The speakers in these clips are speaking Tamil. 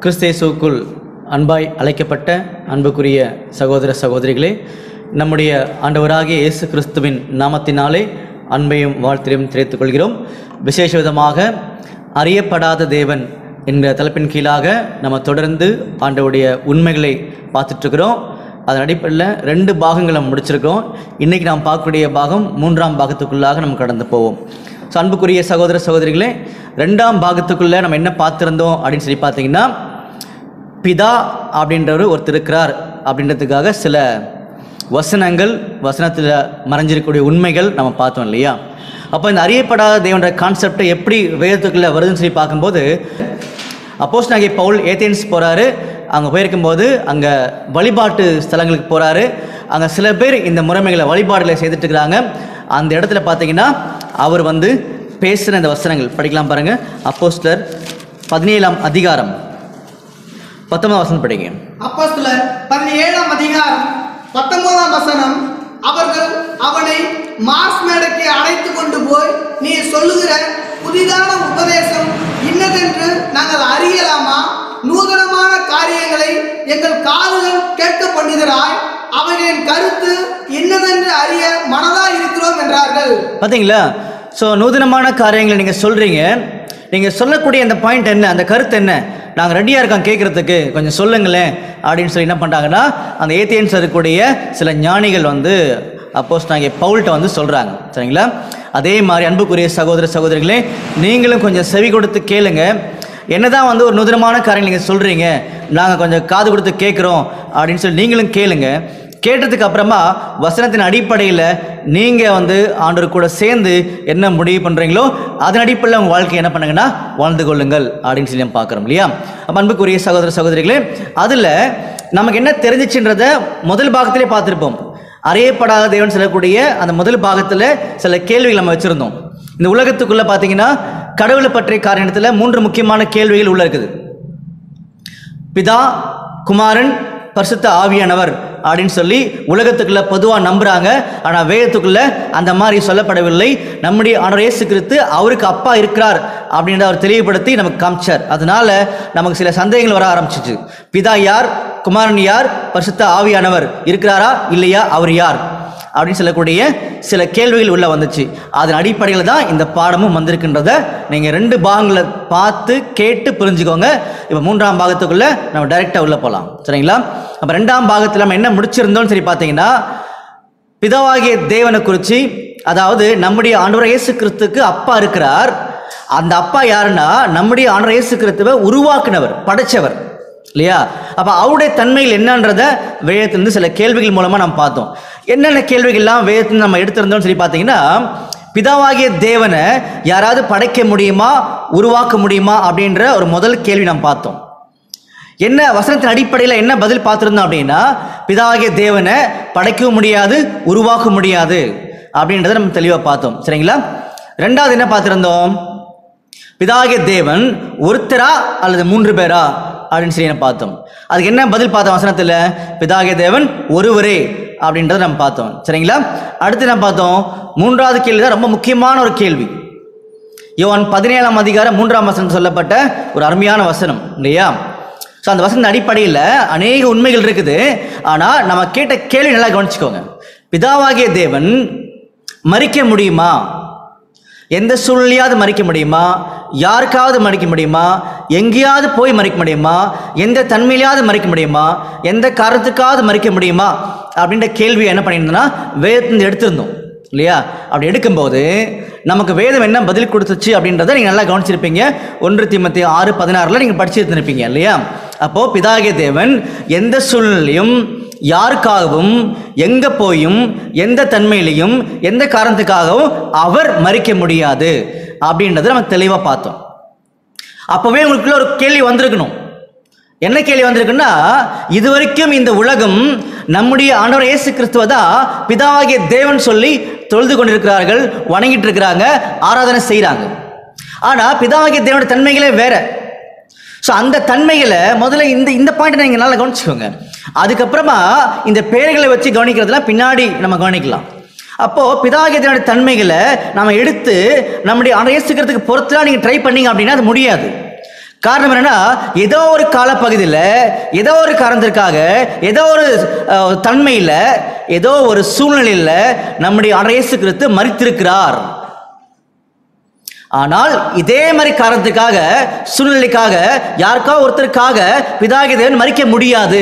கிறிஸ்தேசுக்குள் அன்பாய் அழைக்கப்பட்ட அன்புக்குரிய சகோதர சகோதரிகளே நம்முடைய ஆண்டவராகிய இயேசு கிறிஸ்துவின் நாமத்தினாலே அன்பையும் வாழ்த்தையும் தெரிவித்துக் கொள்கிறோம் விசேஷ விதமாக அறியப்படாத தேவன் என்ற தலைப்பின் கீழாக நம்ம தொடர்ந்து ஆண்டவருடைய உண்மைகளை பார்த்துட்ருக்குறோம் அதன் அடிப்படையில் ரெண்டு பாகங்களை முடிச்சிருக்கோம் இன்றைக்கி நாம் பார்க்கக்கூடிய பாகம் மூன்றாம் பாகத்துக்குள்ளாக நம்ம கடந்து போவோம் ஸோ அன்புக்குரிய சகோதர சகோதரிகளே ரெண்டாம் பாகத்துக்குள்ளே நம்ம என்ன பார்த்துருந்தோம் அப்படின்னு சொல்லி பார்த்தீங்கன்னா பிதா அப்படின்றவர் ஒருத்தர் இருக்கிறார் அப்படின்றதுக்காக சில வசனங்கள் வசனத்தில் மறைஞ்சிருக்கக்கூடிய உண்மைகள் நம்ம பார்த்தோம் இல்லையா அப்போ இந்த அறியப்படாத தேவன்ற கான்செப்டை எப்படி வேதத்துக்குள்ளே வருதுன்னு சொல்லி பார்க்கும்போது அப்போஸ் நாகி பவுல் ஏத்தேன்ஸ் போகிறாரு அங்கே போயிருக்கும்போது அங்கே வழிபாட்டு ஸ்தலங்களுக்கு போகிறாரு அங்கே சில பேர் இந்த முறைமைகளை வழிபாடுகளை செய்துட்டு இருக்கிறாங்க அந்த இடத்துல பார்த்தீங்கன்னா அவர் வந்து பேசுகிற இந்த வசனங்கள் படிக்கலாம் பாருங்கள் அப்போஸ்லர் பதினேழாம் அதிகாரம் பத்தொன்பதாம் வசனம் படிங்க அப்போஸ்தலர் பதினேழாம் அதிகாரம் பத்தொன்பதாம் வசனம் அவர்கள் அவனை மார்ஸ் மேடைக்கு அழைத்து கொண்டு போய் நீ சொல்லுகிற புதிதான உபதேசம் இன்னதென்று நாங்கள் அறியலாமா நூதனமான காரியங்களை எங்கள் காதுகள் கேட்க பண்ணுகிறாய் அவர்களின் கருத்து இன்னதென்று அறிய மனதாய் இருக்கிறோம் என்றார்கள் பார்த்தீங்களா ஸோ நூதனமான காரியங்களை நீங்கள் சொல்கிறீங்க நீங்கள் சொல்லக்கூடிய அந்த பாயிண்ட் என்ன அந்த கருத்து என்ன நாங்கள் ரெடியாக இருக்கோம் கேட்குறதுக்கு கொஞ்சம் சொல்லுங்களேன் அப்படின்னு சொல்லி என்ன பண்ணுறாங்கன்னா அந்த ஏத்தியன்ஸ் இருக்கக்கூடிய சில ஞானிகள் வந்து அப்போஸ் நாங்கள் பவுல்கிட்ட வந்து சொல்கிறாங்க சரிங்களா அதே மாதிரி அன்புக்குரிய சகோதர சகோதரிகளே நீங்களும் கொஞ்சம் செவி கொடுத்து கேளுங்க என்னதான் வந்து ஒரு நூதனமான காரியங்கள் நீங்கள் சொல்கிறீங்க நாங்கள் கொஞ்சம் காது கொடுத்து கேட்குறோம் அப்படின்னு சொல்லி நீங்களும் கேளுங்க கேட்டதுக்கு அப்புறமா வசனத்தின் அடிப்படையில் நீங்கள் வந்து ஆண்டவர் கூட சேர்ந்து என்ன முடிவு பண்ணுறீங்களோ அதன் அடிப்படையில் உங்கள் வாழ்க்கை என்ன பண்ணுங்கன்னா வாழ்ந்து கொள்ளுங்கள் அப்படின்னு சொல்லி நம்ம பார்க்குறோம் இல்லையா அப்ப அன்புக்குரிய சகோதர சகோதரிகளே அதில் நமக்கு என்ன தெரிஞ்சிச்சுன்றத முதல் பாகத்திலே பார்த்துருப்போம் அறியப்படாத தேவன் சொல்லக்கூடிய அந்த முதல் பாகத்தில் சில கேள்விகள் நம்ம வச்சுருந்தோம் இந்த உலகத்துக்குள்ளே பார்த்தீங்கன்னா கடவுளை பற்றிய காரணத்தில் மூன்று முக்கியமான கேள்விகள் உள்ள இருக்குது பிதா குமாரன் பரிசுத்த ஆவியானவர் அப்படின்னு சொல்லி உலகத்துக்குள்ள பொதுவாக நம்புறாங்க ஆனால் வேதத்துக்குள்ள அந்த மாதிரி சொல்லப்படவில்லை நம்முடைய ஆண்டவர் இயேசு கிறிஸ்து அவருக்கு அப்பா இருக்கிறார் அப்படின்றத அவர் தெளிவுபடுத்தி நமக்கு காமிச்சார் அதனால நமக்கு சில சந்தேகங்கள் வர ஆரம்பிச்சிச்சு பிதா யார் குமாரன் யார் பரிசுத்த ஆவியானவர் இருக்கிறாரா இல்லையா அவர் யார் அப்படின்னு சொல்லக்கூடிய சில கேள்விகள் உள்ள வந்துச்சு அதன் அடிப்படையில் தான் இந்த பாடமும் வந்திருக்கின்றத நீங்கள் ரெண்டு பாகங்களை பார்த்து கேட்டு புரிஞ்சுக்கோங்க இப்போ மூன்றாம் பாகத்துக்குள்ளே நம்ம டைரெக்டாக உள்ளே போகலாம் சரிங்களா அப்போ ரெண்டாம் பாகத்தில் நம்ம என்ன முடிச்சிருந்தோம்னு சரி பார்த்தீங்கன்னா பிதாவாகிய தேவனை குறித்து அதாவது நம்முடைய ஆண்டவர் இயேசு கிறிஸ்துக்கு அப்பா இருக்கிறார் அந்த அப்பா யாருன்னா நம்முடைய ஆண்டவர் இயேசு கிறிஸ்துவை உருவாக்குனவர் படைச்சவர் இல்லையா அப்போ அவருடைய தன்மைகள் என்னன்றத வேதத்திலிருந்து சில கேள்விகள் மூலமாக நம்ம பார்த்தோம் என்னென்ன கேள்விகள்லாம் வேதத்தில் நம்ம எடுத்திருந்தோம்னு சொல்லி பார்த்தீங்கன்னா பிதாவாகிய தேவனை யாராவது படைக்க முடியுமா உருவாக்க முடியுமா அப்படின்ற ஒரு முதல் கேள்வி நாம் பார்த்தோம் என்ன வசனத்தின் அடிப்படையில் என்ன பதில் பார்த்துருந்தோம் அப்படின்னா பிதாவாகிய தேவனை படைக்கவும் முடியாது உருவாக்க முடியாது அப்படின்றத நம்ம தெளிவாக பார்த்தோம் சரிங்களா ரெண்டாவது என்ன பார்த்துருந்தோம் பிதாகிய தேவன் ஒருத்தரா அல்லது மூன்று பேரா அப்படின்னு சொல்லி நம்ம பார்த்தோம் அதுக்கு என்ன பதில் பார்த்தோம் வசனத்தில் பிதாகிய தேவன் ஒருவரே அப்படின்றத நம்ம பார்த்தோம் சரிங்களா அடுத்து என்ன பார்த்தோம் மூன்றாவது கேள்வி தான் ரொம்ப முக்கியமான ஒரு கேள்வி யோவான் பதினேழாம் அதிகாரம் மூன்றாம் வசனம் சொல்லப்பட்ட ஒரு அருமையான வசனம் இல்லையா ஸோ அந்த வசன அடிப்படையில் அநேக உண்மைகள் இருக்குது ஆனால் நம்ம கேட்ட கேள்வி நல்லா கவனிச்சுக்கோங்க பிதாவாகிய தேவன் மறிக்க முடியுமா எந்த சூழ்நிலையாவது மறிக்க முடியுமா யாருக்காவது மறிக்க முடியுமா எங்கேயாவது போய் மறிக்க முடியுமா எந்த தன்மையிலையாவது மறிக்க முடியுமா எந்த காரணத்துக்காவது மறிக்க முடியுமா அப்படின்ற கேள்வி என்ன பண்ணியிருந்தோம்னா வேதத்திலிருந்து எடுத்திருந்தோம் இல்லையா அப்படி எடுக்கும்போது நமக்கு வேதம் என்ன பதில் கொடுத்துச்சு அப்படின்றத நீங்கள் நல்லா கவனிச்சிருப்பீங்க ஒன்று தீமத்தி ஆறு பதினாறில் நீங்கள் படிச்சிருந்துருப்பீங்க இல்லையா அப்போது பிதாகிய தேவன் எந்த சூழ்நிலையும் யாருக்காகவும் எங்கே போயும் எந்த தன்மையிலையும் எந்த காரணத்துக்காகவும் அவர் மறிக்க முடியாது அப்படின்றத நம்ம தெளிவாக பார்த்தோம் அப்போவே உங்களுக்குள்ள ஒரு கேள்வி வந்திருக்கணும் என்ன கேள்வி வந்திருக்குன்னா இதுவரைக்கும் இந்த உலகம் நம்முடைய ஆண்டவர் இயேசு கிறிஸ்துவ தான் பிதாவாகிய தேவன் சொல்லி தொழுது கொண்டிருக்கிறார்கள் வணங்கிட்டு இருக்கிறாங்க ஆராதனை செய்கிறாங்க ஆனால் பிதாவாகிய தேவனுடைய தன்மைகளே வேற ஸோ அந்த தன்மைகளை முதல்ல இந்த இந்த பாயிண்ட் நீங்கள் நல்லா கவனிச்சுக்கோங்க அதுக்கப்புறமா இந்த பெயர்களை வச்சு கவனிக்கிறதுலாம் பின்னாடி நம்ம கவனிக்கலாம் அப்போது பிதாகியத்தினுடைய தன்மைகளை நம்ம எடுத்து நம்முடைய அனையசுக்கிறதுக்கு பொறுத்துலாம் நீங்கள் ட்ரை பண்ணீங்க அப்படின்னா அது முடியாது காரணம் என்னன்னா ஏதோ ஒரு காலப்பகுதியில் ஏதோ ஒரு காரணத்திற்காக ஏதோ ஒரு அஹ், தன்மையில ஏதோ ஒரு சூழ்நிலையில நம்முடைய ஆண்டவர் இயேசு கிறிஸ்து மறித்திருக்கிறார் ஆனால் இதே மாதிரி காரணத்துக்காக சூழ்நிலைக்காக யாருக்கா ஒருத்தருக்காக பிதாகி தேவன் மறிக்க முடியாது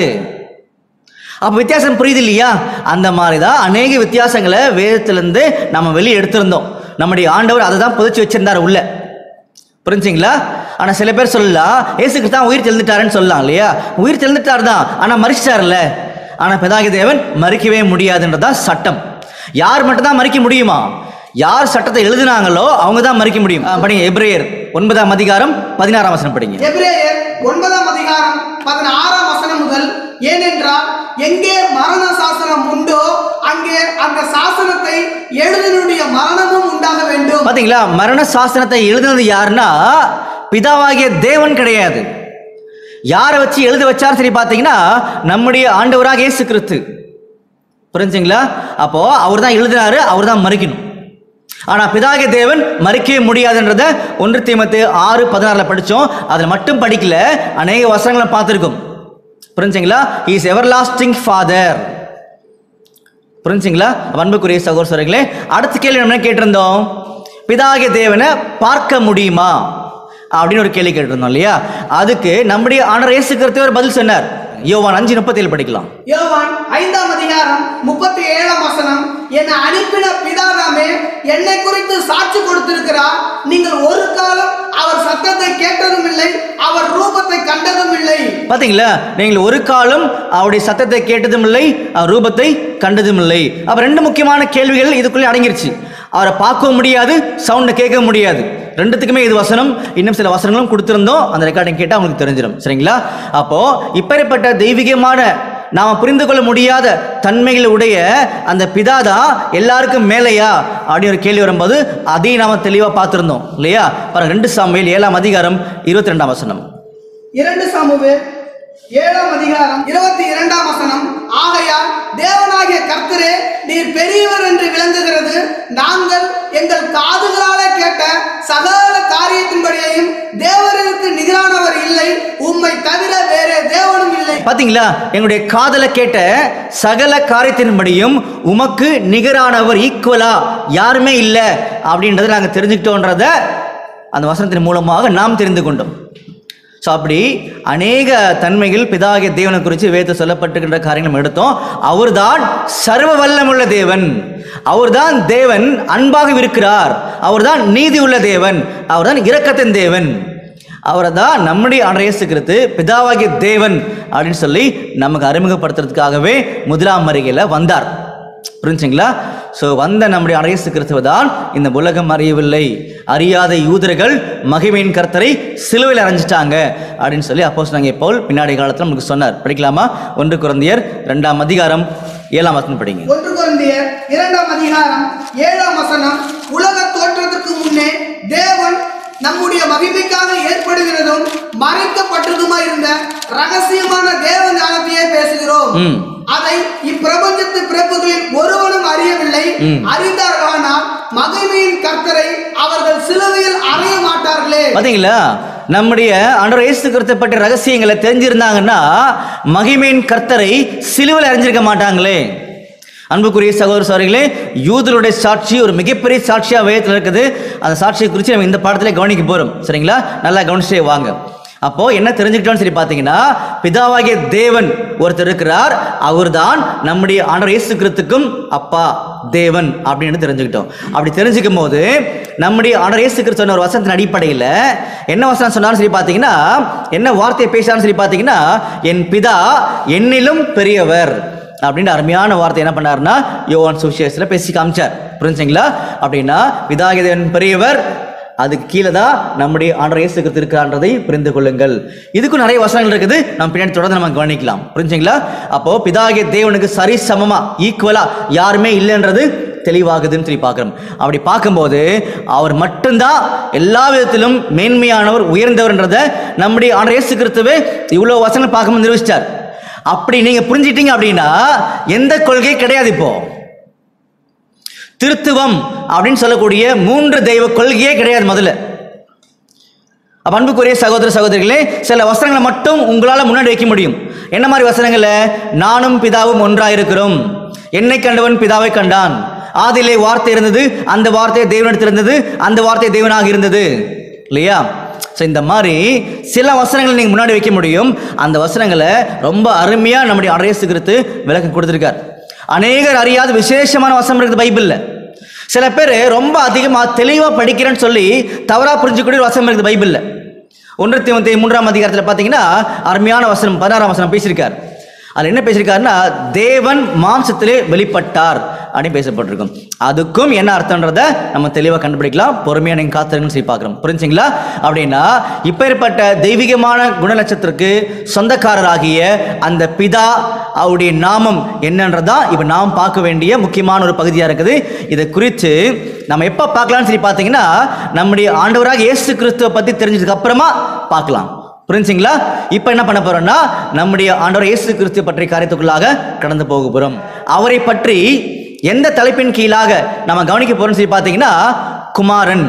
அப்போ வித்தியாசம் புரியுது இல்லையா அந்த மாதிரி தான் அநேக வித்தியாசங்களை வேதத்திலிருந்து நம்ம வெளியே எடுத்திருந்தோம் நம்முடைய ஆண்டவர் அதை தான் புதைச்சி வச்சிருந்தார் உள்ள புரிஞ்சுங்களா ஆனால் சில பேர் சொல்லலாம் ஏசு கிறிஸ்து தான் உயிர் தெழுந்துட்டாருன்னு சொல்லலாம் இல்லையா உயிர் தெழுந்துட்டார் தான் ஆனால் மறிச்சிட்டார்ல ஆனால் பிதாகி தேவன் மறிக்கவே முடியாதுன்றதான் சட்டம் யார் மட்டும் தான் மறிக்க முடியுமா யார் சட்டத்தை எழுதினாங்களோ அவங்க தான் மறிக்க முடியும் ஆ, படிங்க எப்ரேயர் ஒன்பதாம் அதிகாரம் பதினாறாம் வசனம் படிங்க எபிரேயர் ஒன்பதாம் அதிகாரம் பதினாறாம் வசனம் முதல் ஏனென்றால் எங்கே மரண சாசனம் உண்டோ அங்கே அந்த சாசனத்தை எழுதினுடைய மரணமும் உண்டாக வேண்டும் பாத்தீங்களா மரண சாசனத்தை எழுதினது யாருன்னா பிதாவாகிய தேவன் கிடையாது யாரை வச்சு எழுத வச்சார் சரி பார்த்தீங்கன்னா நம்முடைய ஆண்டவராக இயேசு கிறிஸ்து புரிஞ்சுங்களா அப்போ அவர் தான் எழுதினாரு அவர் தான் மறிக்கணும் ஆனா பிதாகிய தேவன் மறிக்கவே முடியாதுன்றத ஒன்று தீமத்து ஆறு பதினாறுல படிச்சோம் அதில் மட்டும் படிக்கல அநேக வசனங்களை பார்த்துருக்கோம் புரிஞ்சுங்களா இஸ் எவர் லாஸ்டிங் ஃபாதர் புரிஞ்சுங்களா அன்புக்குரிய சகோதரர்களே அடுத்த கேள்வி நம்ம என்ன கேட்டிருந்தோம் பிதாகிய தேவனை பார்க்க முடியுமா அப்படின்னு ஒரு கேள்வி கேட்டிருந்தோம் இல்லையா அதுக்கு நம்முடைய ஆண்டவர் இயேசு கிறிஸ்து ஒரு பதில் சொன்னார் யோவான் அஞ்சு முப்பத்தேழு படிக்கலாம் யோவான் ஐந்தாம் அதிகாரம் முப்பத்தி ஏழாம் வசனம் என்னை அனுப்பின பிதாதாமே என்னை குறித்து சாட்சி கொடுத்திருக்கிறார் நீங்கள் ஒரு காலம் அவர் சத்தத்தை கேட்டதும் இல்லை அவர் ரூபத்தை கண்டதும் இல்லை பாத்தீங்களா நீங்கள் ஒரு காலம் அவருடைய சத்தத்தை கேட்டதும் இல்லை அவர் ரூபத்தை கண்டதும் இல்லை அப்ப ரெண்டு முக்கியமான கேள்விகள் இதுக்குள்ளே அடங்கிருச்சு அவரை பார்க்கவும் முடியாது சவுண்டை கேட்க முடியாது ரெண்டுத்துக்குமே இது வசனம் இன்னும் சில வசனங்களும் கொடுத்திருந்தோம் அந்த ரெக்கார்டிங் கேட்டால் உங்களுக்கு தெரிஞ்சிடும் சரிங்களா அப்போ இப்பேற்பட்ட தெய்வீகமான நாம புரிந்து கொள்ள முடியாத தன்மைகள் உடைய அந்த பிதா தான் எல்லாருக்கும் மேலையா அப்படின்னு ஒரு கேள்வி வரும்போது அதையும் நாம தெளிவா பார்த்திருந்தோம் இல்லையா பாருங்க ரெண்டு சாமியில் ஏழாம் அதிகாரம் இருபத்தி ரெண்டாம் வசனம் இரண்டு சாமுவேல் ஏழாம் அதிகாரம் இருபத்தி இரண்டாம் வசனம் ஆகையால் தேவனாகிய கர்த்தரே நீர் பெரியவர் என்று விளங்குகிறது நாங்கள் எங்கள் காதுகளாலே கேட்ட சகல காரியத்தின்படியையும் தேவருக்கு நிகரானவர் இல்லை உம்மை தவிர வேறே தேவனும் இல்லை பாத்தீங்களா எங்களுடைய காதல கேட்ட சகல காரியத்தின்படியும் உமக்கு நிகரானவர் ஈக்குவலா யாருமே இல்லை அப்படின்றத நாங்கள் தெரிஞ்சுக்கிட்டோன்றத அந்த வசனத்தின் மூலமாக நாம் தெரிந்து கொண்டோம் ஸோ அப்படி அநேக தன்மைகள் பிதாகிய தேவனை குறித்து வேத சொல்லப்பட்டிருக்கின்ற காரியங்கள் நம்ம எடுத்தோம் அவர்தான் சர்வ வல்லமுள்ள தேவன் அவர்தான் தேவன் அன்பாக இருக்கிறார் அவர்தான் நீதி உள்ள தேவன் அவர்தான் இரக்கத்தின் தேவன் அவரை தான் நம்முடைய ஆண்டவர் இயேசு கிறிஸ்து பிதாவாகிய தேவன் அப்படின்னு சொல்லி நமக்கு அறிமுகப்படுத்துறதுக்காகவே முதலாம் வருகையில் வந்தார் புரிஞ்சுங்களா ஸோ வந்த நம்முடைய ஆண்டவர் இயேசு கிறிஸ்துவ தான் இந்த உலகம் அறியவில்லை அறியாத யூதர்கள் மகிமையின் கர்த்தரை சிலுவையில் அரைஞ்சிட்டாங்க அப்படின்னு சொல்லி அப்போ நாங்கள் பவுல் பின்னாடி காலத்தில் நமக்கு சொன்னார் படிக்கலாமா ஒன்று குழந்தையர் ரெண்டாம் அதிகாரம் ஏழாம் வசனம் படிங்க ஒன்று குழந்தையர் இரண்டாம் அதிகாரம் ஏழாம் வசனம் உலக தோற்றத்துக்கு முன்னே தேவன் நம்முடைய மகிமைக்காக ஏற்படுகிறதும் மறைக்கப்பட்டதுமாய் இருந்த ரகசியமான தேவ ஞானத்தையே பேசுகிறோம் ம் அதை இப்பிரபஞ்சத்து பிறப்புகளில் ஒருவனும் அறியவில்லை ம். அறிந்தார்களானால் மகிமையின் கர்த்தரை அவர்கள் சிலுவையில் அறைய மாட்டார்களே பாத்தீங்களா நம்முடைய ஆண்டவர் இயேசு கிறிஸ்து பற்றிய ரகசியங்களை தெரிஞ்சிருந்தாங்கன்னா மகிமையின் கர்த்தரை சிலுவையில் அறிஞ்சிருக்க மாட்டாங்களே அன்புக்குரிய சகோதர சகோதரிகளே யூதருடைய சாட்சி ஒரு மிகப்பெரிய சாட்சியாக வேதத்தில் இருக்குது அந்த சாட்சியை குறித்து நம்ம இந்த பாடத்தில் கவனிக்க போகிறோம் சரிங்களா நல்லா கவனிச்சே வாங்க அப்போ என்ன தெரிஞ்சுக்கிட்டோம்னு சொல்லி பார்த்தீங்கன்னா பிதாவாகிய தேவன் ஒருத்தர் இருக்கிறார் அவர்தான் நம்முடைய ஆண்டவர் இயேசு கிறிஸ்துக்கும் அப்பா தேவன் அப்படின்னு தெரிஞ்சுக்கிட்டோம் அப்படி தெரிஞ்சுக்கும் போது நம்முடைய ஆண்டவர் இயேசு கிறிஸ்து சொன்ன ஒரு வசனத்தின் அடிப்படையில் என்ன வசனம் சொன்னாலும் சொல்லி பார்த்தீங்கன்னா என்ன வார்த்தையை பேசினாலும் சொல்லி பார்த்தீங்கன்னா என் பிதா என்னிலும் பெரியவர் அப்படின்னு அருமையான வார்த்தை என்ன பண்ணாருன்னா யோவான் சுவிசேஷத்தில் பேசி காமிச்சார் புரிஞ்சுங்களா அப்படின்னா பிதாகிதேவன் பெரியவர் அதுக்கு கீழே தான் நம்முடைய ஆண்டவர் இயேசு கிறிஸ்து இருக்கிறான்றதை புரிந்து கொள்ளுங்கள் இதுக்கும் நிறைய வசனங்கள் இருக்குது நம்ம பின்னாடி தொடர்ந்து நம்ம கவனிக்கலாம் புரிஞ்சுங்களா அப்போ பிதாகிய தேவனுக்கு சரி சமமா ஈக்குவலா யாருமே இல்லைன்றது தெளிவாகுதுன்னு சொல்லி பார்க்குறோம் அப்படி பார்க்கும்போது அவர் மட்டும்தான் எல்லா விதத்திலும் மேன்மையானவர் உயர்ந்தவர்ன்றதை நம்முடைய ஆண்டவர் இயேசு கிறிஸ்துவே இவ்வளோ வசனங்கள் பார்க்கும்போது நிரூபிச்சிட்டார் அப்படி நீங்க புரிஞ்சிட்டீங்க அப்படின்னா எந்த கொள்கை கிடையாது இப்போ திருத்துவம் அப்படின்னு சொல்லக்கூடிய மூன்று தெய்வ கொள்கையே கிடையாது முதல்ல அப்ப அன்புக்குரிய சகோதர சகோதரிகளே சில வசனங்களை மட்டும் உங்களால முன்னாடி வைக்க முடியும் என்ன மாதிரி வசனங்கள்ல நானும் பிதாவும் ஒன்றாயிருக்கிறோம் என்னை கண்டவன் பிதாவை கண்டான் ஆதியிலே வார்த்தை இருந்தது அந்த வார்த்தை தேவனிடத்தில் இருந்தது அந்த வார்த்தை தேவனாக இருந்தது இல்லையா ஸோ இந்த மாதிரி சில வசனங்களை நீங்கள் முன்னாடி வைக்க முடியும் அந்த வசனங்களை ரொம்ப அருமையாக நம்முடைய அடையசு கிறிஸ்து விளக்கம் கொடுத்துருக்கார் அநேகர் அறியாத விசேஷமான வசனம் இருக்குது பைபிளில் சில பேர் ரொம்ப அதிகமாக தெளிவாக படிக்கிறேன்னு சொல்லி தவறாக புரிஞ்சுக்கூடிய ஒரு வசனம் இருக்குது பைபிளில் ஒன்று தீமத்தை மூன்றாம் அதிகாரத்தில் பார்த்தீங்கன்னா அருமையான வசனம் பதினாறாம் வசனம் பேசியிருக்கார் அதில் என்ன பேசியிருக்காருன்னா தேவன் மாம்சத்திலே வெளிப்பட்டார் அப்படின்னு பேசப்பட்டிருக்கும் அதுக்கும் என்ன அர்த்தம்ன்றத நம்ம தெளிவாக கண்டுபிடிக்கலாம் பொறுமையாக நீங்கள் காத்திருங்கன்னு சொல்லி பார்க்குறோம் புரிஞ்சுங்களா அப்படின்னா இப்பேற்பட்ட தெய்வீகமான குணலட்சத்திற்கு சொந்தக்காரராகிய அந்த பிதா அவருடைய நாமம் என்னன்றதான் இப்போ நாம் பார்க்க வேண்டிய முக்கியமான ஒரு பகுதியாக இருக்குது இதை குறித்து நம்ம எப்போ பார்க்கலாம்னு சொல்லி பார்த்தீங்கன்னா நம்முடைய ஆண்டவராக இயேசு கிறிஸ்துவை பற்றி தெரிஞ்சதுக்கு அப்புறமா பார்க்கலாம் புரிஞ்சுங்களா இப்போ என்ன பண்ண போறோம்னா நம்முடைய ஆண்டவர் இயேசு கிறிஸ்து பற்றிய காரியத்துக்குள்ளாக கடந்து போக போறோம் அவரை பற்றி எந்த தலைப்பின் கீழாக நம்ம கவனிக்க போறோம்னு சொல்லி பார்த்தீங்கன்னா குமாரன்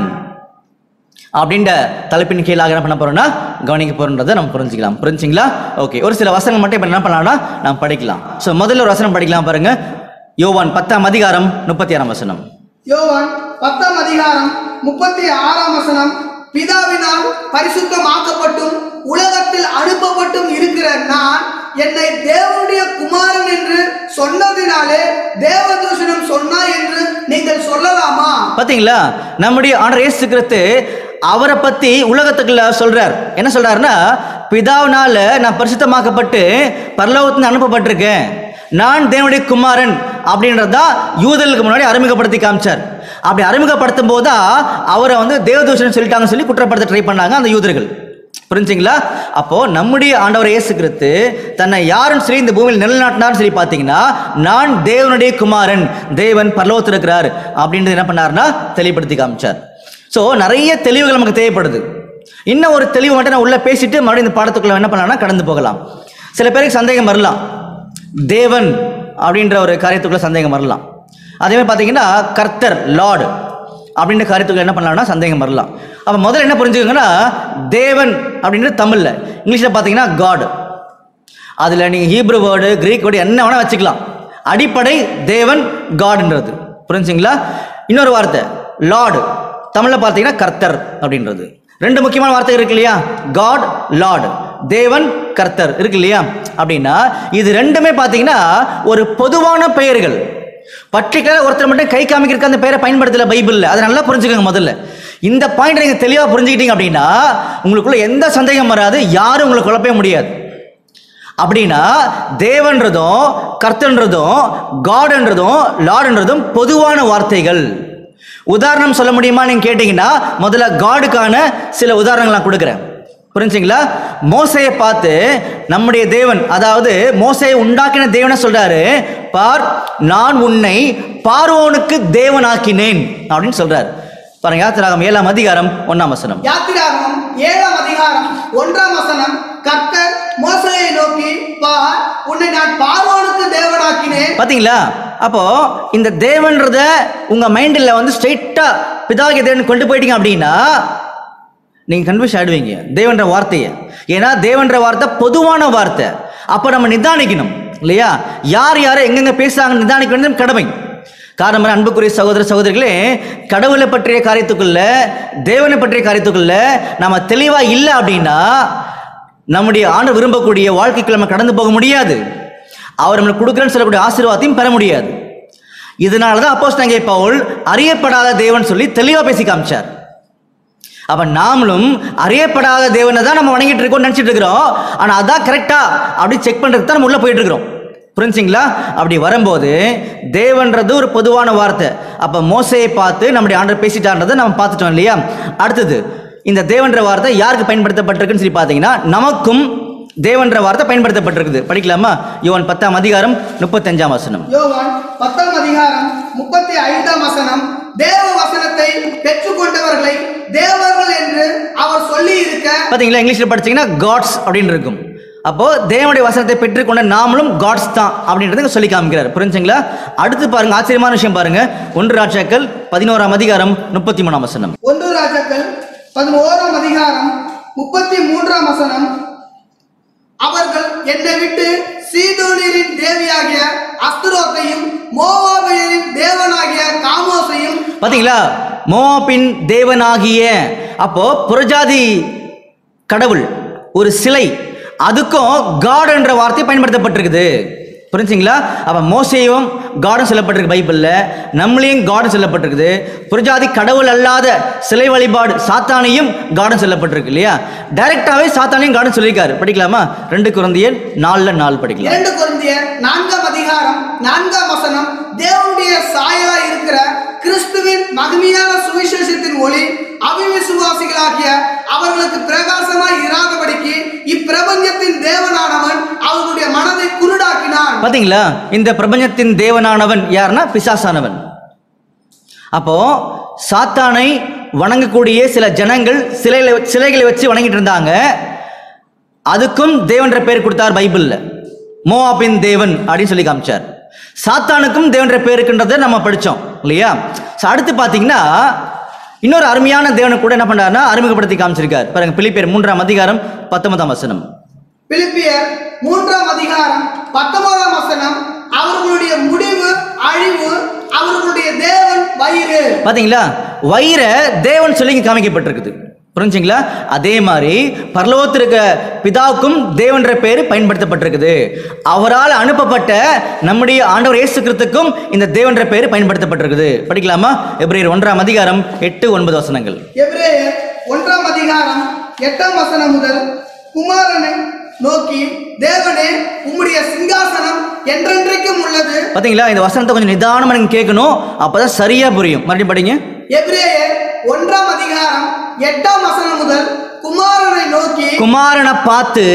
அப்படின்ற தலைப்பின் கீழாக என்ன பண்ண போறோம்னா கவனிக்க போறோன்றதை நம்ம புரிஞ்சுக்கலாம் புரிஞ்சுங்களா ஓகே ஒரு சில வசனங்கள் மட்டும் இப்போ என்ன பண்ணலாம்னா நம்ம படிக்கலாம் ஸோ முதல்ல ஒரு வசனம் படிக்கலாம் பாருங்க யோவான் பத்தாம் அதிகாரம் முப்பத்தி ஆறாம் வசனம் யோவான் பத்தாம் அதிகாரம் முப்பத்தி ஆறாம் வசனம் பிதாவினால் பரிசுத்தமாக்கப்பட்டும் உலகத்தில் அனுப்பப்பட்டும் இருக்கிற நான் என்னை தேவனுடைய குமாரன் என்று சொன்னதினாலே தேவதூஷணம் சொன்னாய் என்று நீங்கள் சொல்லலாமா பாத்தீங்களா நம்முடைய ஆண்டவர் இயேசு கிறிஸ்து அவரை பத்தி உலகத்துக்குள்ள சொல்றார் என்ன சொல்றாருன்னா பிதாவினால நான் பரிசுத்தமாக்கப்பட்டு பரலோகத்துல அனுப்பப்பட்டிருக்கேன் நான் தேவனுடைய குமாரன் அப்படின்றதா யூதர்களுக்கு முன்னாடி அறிமுகப்படுத்தி காமிச்சார் அப்படி அறிமுகப்படுத்தும் போது அவரை வந்து தேவதூஷன் சொல்லிட்டாங்கன்னு சொல்லி குற்றப்படுத்த ட்ரை பண்ணாங்க அந்த யூதர்கள் புரிஞ்சுங்களா அப்போ நம்முடைய ஆண்டவர் இயேசு கிறிஸ்து தன்னை யாருன்னு சொல்லி இந்த பூமியில் நிலநாட்டினார்னு சொல்லி பார்த்தீங்கன்னா நான் தேவனுடைய குமாரன் தேவன் பரலோகத்தில் இருக்கிறார் அப்படின்றது என்ன பண்ணாருன்னா தெளிவுபடுத்தி காமிச்சார் ஸோ நிறைய தெளிவுகள் நமக்கு தேவைப்படுது இன்னும் ஒரு தெளிவு மட்டும் நான் உள்ள பேசிட்டு மறுபடியும் இந்த பாடத்துக்குள்ள என்ன பண்ணலாம்னா கடந்து போகலாம் சில பேருக்கு சந்தேகம் வரலாம் தேவன் அப்படின்ற ஒரு காரியத்துக்குள்ள சந்தேகம் வரலாம் அதே மாதிரி பார்த்தீங்கன்னா கர்த்தர் லார்டு அப்படின்ற காரியத்துக்குள்ள என்ன பண்ணலாம்னா சந்தேகம் வரலாம் அப்போ முதல்ல என்ன புரிஞ்சுக்கோங்கன்னா தேவன் அப்படின்றது தமிழில் இங்கிலீஷில் பார்த்தீங்கன்னா காட் அதில் நீங்கள் ஹீப்ரு வேர்டு கிரீக் வேர்டு என்ன வேணால் வச்சுக்கலாம் அடிப்படை தேவன் காட்ன்றது புரிஞ்சுங்களா இன்னொரு வார்த்தை லார்டு தமிழில் பார்த்தீங்கன்னா கர்த்தர் அப்படின்றது ரெண்டு முக்கியமான வார்த்தை இருக்கு இல்லையா காட் லார்டு தேவன் கர்த்தர் இருக்கு இல்லையா அப்படின்னா இது ரெண்டுமே பார்த்தீங்கன்னா ஒரு பொதுவான பெயர்கள் பர்டிகுலர் ஒருத்தர் மட்டும் கை காமிக்கிறதுக்கு அந்த பெயரை பயன்படுத்தல பைபிளில் அதை நல்லா புரிஞ்சுக்கோங்க முதல்ல இந்த பாயிண்ட் நீங்கள் தெளிவாக புரிஞ்சுக்கிட்டீங்க அப்படின்னா உங்களுக்குள்ள எந்த சந்தேகம் வராது யாரும் உங்களை குழப்பவே முடியாது அப்படின்னா தேவன்றதும் கர்த்தன்றதும் காட்ன்றதும் லார்டுன்றதும் பொதுவான வார்த்தைகள் உதாரணம் சொல்ல முடியுமா நீங்க கேட்டீங்கன்னா முதல்ல காடுக்கான சில உதாரணங்கள் நான் கொடுக்குறேன் புரிஞ்சுங்களா மோசையை பார்த்து நம்முடைய தேவன் அதாவது மோசையை உண்டாக்கின தேவனை சொல்றாரு பார் நான் உன்னை பார்வோனுக்கு தேவனாக்கினேன் அப்படின்னு சொல்றாரு பாருங்க யாத்திராகம் ஏழாம் அதிகாரம் ஒன்னாம் வசனம் யாத்திராகமம் ஏழாம் அதிகாரம் ஒன்றாம் வசனம் கர்த்தர் மோசையை நோக்கி பார் உன்னை நான் பார்வோனுக்கு தேவனாக்கினேன் பாத்தீங்களா அப்போ இந்த தேவன்றத உங்க மைண்டில் வந்து ஸ்ட்ரைட்டா பிதாகிய தேவன் கொண்டு போயிட்டீங்க அப்படின்னா நீங்க கன்ஃபியூஸ் ஆயிடுவீங்க தேவன்ற வார்த்தையை ஏன்னா தேவன்ற வார்த்தை பொதுவான வார்த்தை அப்போ நம்ம நிதானிக்கணும் இல்லையா யார் யாரை எங்கெங்க பேசுறாங்க நிதானிக்க வேண்டியது கடமை காரணம் என்ன? அன்புக்குரிய சகோதர சகோதரிகளே கடவுளை பற்றிய காரியத்துக்குள்ள தேவனை பற்றிய காரியத்துக்குள்ள நம்ம தெளிவா இல்லை அப்படின்னா நம்முடைய ஆண்டு விரும்பக்கூடிய வாழ்க்கைக்கு நம்ம கடந்து போக முடியாது அவர் நம்மளுக்கு கொடுக்குறேன்னு சொல்லக்கூடிய ஆசீர்வாதத்தையும் பெற முடியாது இதனால தான் அப்போஸ் தங்கை பவுல் அறியப்படாத தேவன் சொல்லி தெளிவாக பேசி காமிச்சார் அப்ப நாமளும் அறியப்படாத தேவனை தான் நம்ம வணங்கிட்டு இருக்கோம் நினைச்சிட்டு இருக்கிறோம் ஆனா அதான் கரெக்டா அப்படி செக் பண்றதுக்கு தான் நம்ம உள்ள போயிட்டு இருக்கிறோம் புரிஞ்சுங்களா அப்படி வரும்போது தேவன்றது ஒரு பொதுவான வார்த்தை அப்ப மோசையை பார்த்து நம்முடைய ஆண்டர் பேசிட்டான்றதை நம்ம பார்த்துட்டோம் இல்லையா அடுத்தது இந்த தேவன்ற வார்த்தை யாருக்கு பயன்படுத்தப்பட்டிருக்குன்னு சொல்லி பார்த்தீங்கன்னா நமக்கும் தேவன்ற வார்த்தை பயன்படுத்தப்பட்டிருக்குது படிக்கலாமா யோவான் பத்தாம் அதிகாரம் முப்பத்தஞ்சாம் வசனம் யோவான் பத்தாம் அதிகாரம் முப்பத்தி ஐந்தாம் வசனம் தேவ வசனத்தை பெற்றுக்கொண்டவர்களை தேவர்கள் என்று அவர் சொல்லி இருக்க பார்த்தீங்களா இங்கிலீஷில் படிச்சீங்கன்னா காட்ஸ் அப்படின்னு இருக்கும் அப்போ தேவனுடைய வசனத்தை பெற்றுக்கொண்ட நாமளும் காட்ஸ் தான் அப்படின்றத இங்க சொல்லி காமிக்கிறார் புரிஞ்சுங்களா அடுத்து பாருங்க ஆச்சரியமான விஷயம் பாருங்க ஒன்று ராஜாக்கள் பதினோராம் அதிகாரம் முப்பத்தி மூணாம் வசனம் ஒன்று ராஜாக்கள் பதினோராம் அதிகாரம் முப்பத்தி மூன்றாம் வசனம் அவர்கள் என்னை விட்டு சீதோனியரின் தேவியாகிய அஸ்துரோத்தையும் மோவாபியரின் தேவனாகிய காமோசையும் பாத்தீங்களா மோவாபின் தேவனாகிய அப்போ புறஜாதி கடவுள் ஒரு சிலை அதுக்கும் காட் என்ற வார்த்தை பயன்படுத்தப்பட்டிருக்குது புரிஞ்சுங்களா அப்ப மோசையும் காடும் சொல்லப்பட்டிருக்கு பைபிள்ல நம்மளையும் காடும் சொல்லப்பட்டிருக்குது புறஜாதி கடவுள் அல்லாத சிலை வழிபாடு சாத்தானையும் காடும் சொல்லப்பட்டிருக்கு இல்லையா டைரக்டாவே சாத்தானையும் காடும் சொல்லியிருக்காரு படிக்கலாமா ரெண்டு குழந்தையர் நாலுல நாலு படிக்கலாம் இரண்டு கொரிந்தியர் நான்காம் அதிகாரம் நான்காம் வசனம் தேவனுடைய சாயலா இருக்கிற கிறிஸ்துவின் மகிமையான சுவிசேஷத்தின் ஒளி அவிவிசுவாசிகளாகிய அவர்களுக்கு பிரகாசமாய் இராதபடிக்கு இப்பிரபஞ்சத்தின் தேவனானவன் அவர்களுடைய மனதை குருடாக்கினான் பாத்தீங்களா இந்த பிரபஞ்சத்தின் தேவனானவன் யாருன்னா பிசாசானவன் அப்போ சாத்தானை வணங்கக்கூடிய சில ஜனங்கள் சிலைகளை சிலைகளை வச்சு வணங்கிட்டு இருந்தாங்க அதுக்கும் தேவன்ற பேர் கொடுத்தார் பைபிள்ல மோவாபின் தேவன் அப்படின்னு சொல்லி காமிச்சார் சாத்தானுக்கும் தேவன்ற பேர் இருக்குன்றதை நம்ம படிச்சோம் இல்லையா So, அடுத்து பாத்தீங்கன்னா இன்னொரு அருமையான தேவனை கூட என்ன பண்றாருன்னா அறிமுகப்படுத்தி காமிச்சிருக்கார் பாருங்க பிலிப்பியர் மூன்றாம் அதிகாரம் பத்தொன்பதாம் வசனம் பிலிப்பியர் மூன்றாம் அதிகாரம் பத்தொன்பதாம் வசனம் அவர்களுடைய முடிவு அழிவு அவர்களுடைய தேவன் வயிறு பாத்தீங்களா வயிற தேவன் சொல்லி இங்க காமிக்கப்பட்டிருக்குது புரிஞ்சுங்களா அதே மாதிரி பரலோகத்தில் இருக்க பிதாவுக்கும் தேவன்ற பேர் பயன்படுத்தப்பட்டிருக்குது அவரால் அனுப்பப்பட்ட நம்முடைய ஆண்டவர் இயேசு கிறிஸ்துக்கும் இந்த தேவன்ற பேர் பயன்படுத்தப்பட்டிருக்குது படிக்கலாமா எப்ரேயர் ஒன்றாம் அதிகாரம் எட்டு ஒன்பது வசனங்கள் எபிரேயர் ஒன்றாம் அதிகாரம் எட்டாம் வசனம் முதல் குமாரனை நோக்கி தேவனே உம்முடைய சிங்காசனம் என்றென்றைக்கும் உள்ளது பாத்தீங்களா இந்த வசனத்தை கொஞ்சம் நிதானமா நீங்க கேட்கணும் அப்பதான் சரியா புரியும் மறுபடியும் படிங்க எபிரேயர் ஒன்றாம் அதிகாரம் எட்டாம் வசனம் முதல் குமாரனை நோக்கி குமாரனை பார்த்து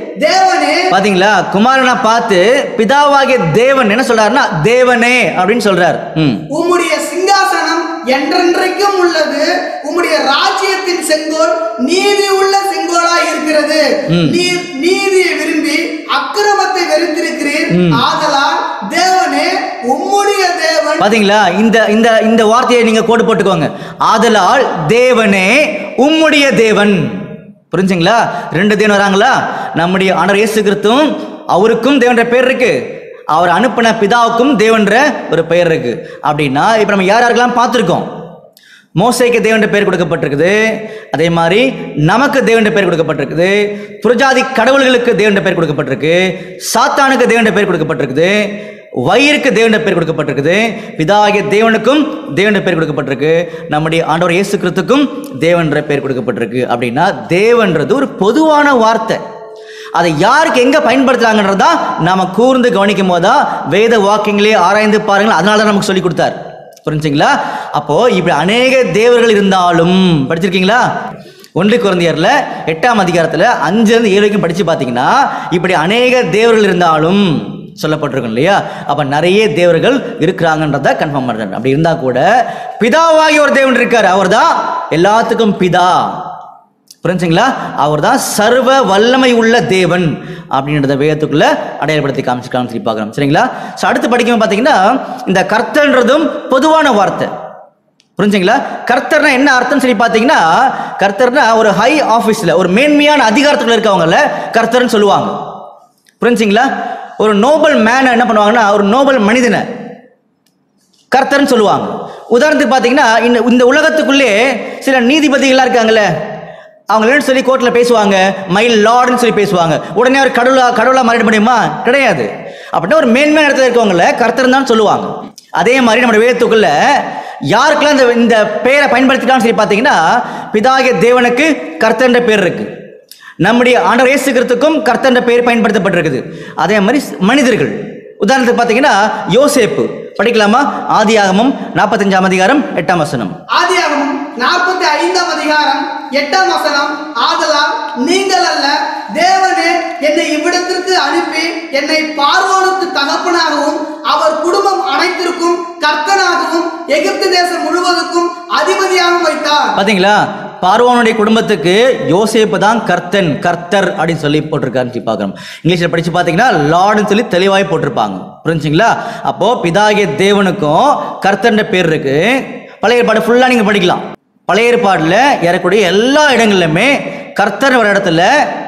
தேவனே பாத்தீங்களா குமாரனை பார்த்து பிதாவாகிய தேவன் என்ன சொல்றாருன்னா தேவனே அப்படின்னு சொல்றாரு ம் உம்முடைய சிங்காசனம் என்றென்றைக்கும் உள்ளது உம்முடைய ராஜ்யத்தின் செங்கோல் நீதி உள்ள செங்கோலாய் இருக்கிறது ம். நீர் நீதியை விரும்பி அக்கிரமத்தை வெறுத்திருக்கிறீர் ஆதலால் தேவனே உம்முடைய தேவன் பாத்தீங்களா இந்த இந்த இந்த வார்த்தையை நீங்க கோடு போட்டுக்கோங்க ஆதலால் தேவனே உம்முடைய தேவன் புரிஞ்சுங்களா ரெண்டு தேவன் வராங்களா நம்முடைய ஆண்டவர் இயேசு கிறிஸ்துவும் அவருக்கும் தேவன்ற பேர் இருக்கு அவர் அனுப்பின பிதாவுக்கும் தேவன்ற ஒரு பெயர் இருக்கு அப்படின்னா இப்போ நம்ம யார் யாருக்கெல்லாம் பார்த்துருக்கோம் மோசைக்கு தேவன்ற பேர் கொடுக்கப்பட்டிருக்குது அதே மாதிரி நமக்கு தேவன்ற பேர் கொடுக்கப்பட்டிருக்குது புரஜாதி கடவுள்களுக்கு தேவன்ற பேர் கொடுக்கப்பட்டிருக்கு சாத்தானுக்கு தேவன்ற பேர் கொடுக்கப்பட்டிருக்குது வயிறுக்கு தேவன்ற பேர் கொடுக்கப்பட்டிருக்குது பிதாகிய தேவனுக்கும் தேவன்ற பேர் கொடுக்கப்பட்டிருக்கு நம்முடைய ஆண்டவர் இயேசு கிறிஸ்துக்கும் தேவன்ற பேர் கொடுக்கப்பட்டிருக்கு அப்படின்னா தேவன்றது ஒரு பொதுவான வார்த்தை அதை யாருக்கு எங்க பயன்படுத்துறாங்கன்றதா நாம கூர்ந்து கவனிக்கும் போதா வேத வாக்கியங்களே ஆராய்ந்து பாருங்கள் அதனால தான் நமக்கு சொல்லி கொடுத்தார் புரிஞ்சுங்களா அப்போ இப்படி அநேக தேவர்கள் இருந்தாலும் படிச்சிருக்கீங்களா ஒன்று குழந்தையர்ல எட்டாம் அதிகாரத்துல அஞ்சுல இருந்து ஏழு வரைக்கும் படிச்சு பார்த்தீங்கன்னா இப்படி அநேக தேவர்கள் இருந்தாலும் சொல்லப்பட்டிருக்கும் இல்லையா அப்ப நிறைய தேவர்கள் இருக்கிறாங்கன்றத கன்ஃபார்ம் பண்றாங்க அப்படி இருந்தா கூட பிதாவாகி ஒரு தேவன் இருக்காரு அவர்தான் எல்லாத்துக்கும் பிதா புரிஞ்சுங்களா அவர் தான் சர்வ வல்லமை உள்ள தேவன் அப்படின்றத வேதத்துக்குள்ள அடையாளப்படுத்தி காமிச்சு காமிச்சு பார்க்குறோம் சரிங்களா ஸோ அடுத்து படிக்கும் பார்த்தீங்கன்னா இந்த கர்த்தன்றதும் பொதுவான வார்த்தை புரிஞ்சுங்களா கர்த்தர்னா என்ன அர்த்தம் சொல்லி பார்த்தீங்கன்னா கர்த்தர்னா ஒரு ஹை ஆஃபீஸில் ஒரு மேன்மையான அதிகாரத்துக்குள்ள இருக்கவங்கள கர்த்தர்னு சொல்லுவாங்க புரிஞ்சுங்களா ஒரு நோபல் மேனை என்ன பண்ணுவாங்கன்னா ஒரு நோபல் மனிதனை கர்த்தர்னு சொல்லுவாங்க உதாரணத்துக்கு பார்த்தீங்கன்னா இந்த இந்த உலகத்துக்குள்ளே சில நீதிபதிகளாக இருக்காங்கல்ல அவங்க என்ன சொல்லி கோர்ட்டில் பேசுவாங்க மை லார்ட்னு சொல்லி பேசுவாங்க உடனே அவர் கடவுளா கடவுளா மாறிட முடியுமா கிடையாது அப்படின்னா ஒரு மேன்மையான இடத்துல இருக்கவங்கள கர்த்தர் தான் சொல்லுவாங்க அதே மாதிரி நம்ம வேதத்துக்குள்ள யாருக்கெல்லாம் இந்த இந்த பெயரை பயன்படுத்திக்கலாம்னு சொல்லி பார்த்தீங்கன்னா பிதாகிய தேவனுக்கு கர்த்தர்ன்ற பேர் இருக்கு நம்முடைய ஆண்டவர் இயேசு கிறிஸ்துக்கும் கர்த்தர்ன்ற பெயர் பயன்படுத்தப்பட்டிருக்குது அதே மாதிரி மனிதர்கள் உதாரணத்துக்கு பார்த்தீங்கன்னா யோசேப்பு படிக்கலாமா ஆதியாகமம் நாற்பத்தஞ்சாம் அதிகாரம் எட்டாம் வசனம் ஆதியாகமம் நாற்பத்தி ஐந்தாம் அதிகாரம் எட்டாம் வசனம் ஆதலால் நீங்கள் அல்ல தேவனே என்னை இவ்விடத்திற்கு அனுப்பி என்னை பார்வோனுக்கு தகப்பனாகவும் அவர் குடும்பம் அனைத்திற்கும் கர்த்தனாகவும் எகிப்து தேசம் முழுவதுக்கும் அதிபதியாகவும் வைத்தார் பாத்தீங்களா பார்வோனுடைய குடும்பத்துக்கு யோசேப்பு தான் கர்த்தன் கர்த்தர் அப்படின்னு சொல்லி போட்டிருக்காருன்னு சொல்லி பார்க்குறோம் இங்கிலீஷில் படிச்சு பார்த்தீங்கன்னா லார்டுன்னு சொல்லி தெளிவாய் போட்டிருப்பாங்க புரிஞ்சுங்களா அப்போ பிதாகிய தேவனுக்கும் கர்த்தர்ன்ற பேர் இருக்கு பழைய ஏற்பாடு ஃபுல்லாக நீங்கள் படிக்கலாம் பழைய ஏற்பாடில் ஏறக்கூடிய எல்லா இடங்கள்லையுமே கர்த்தர் ஒரு இடத்துல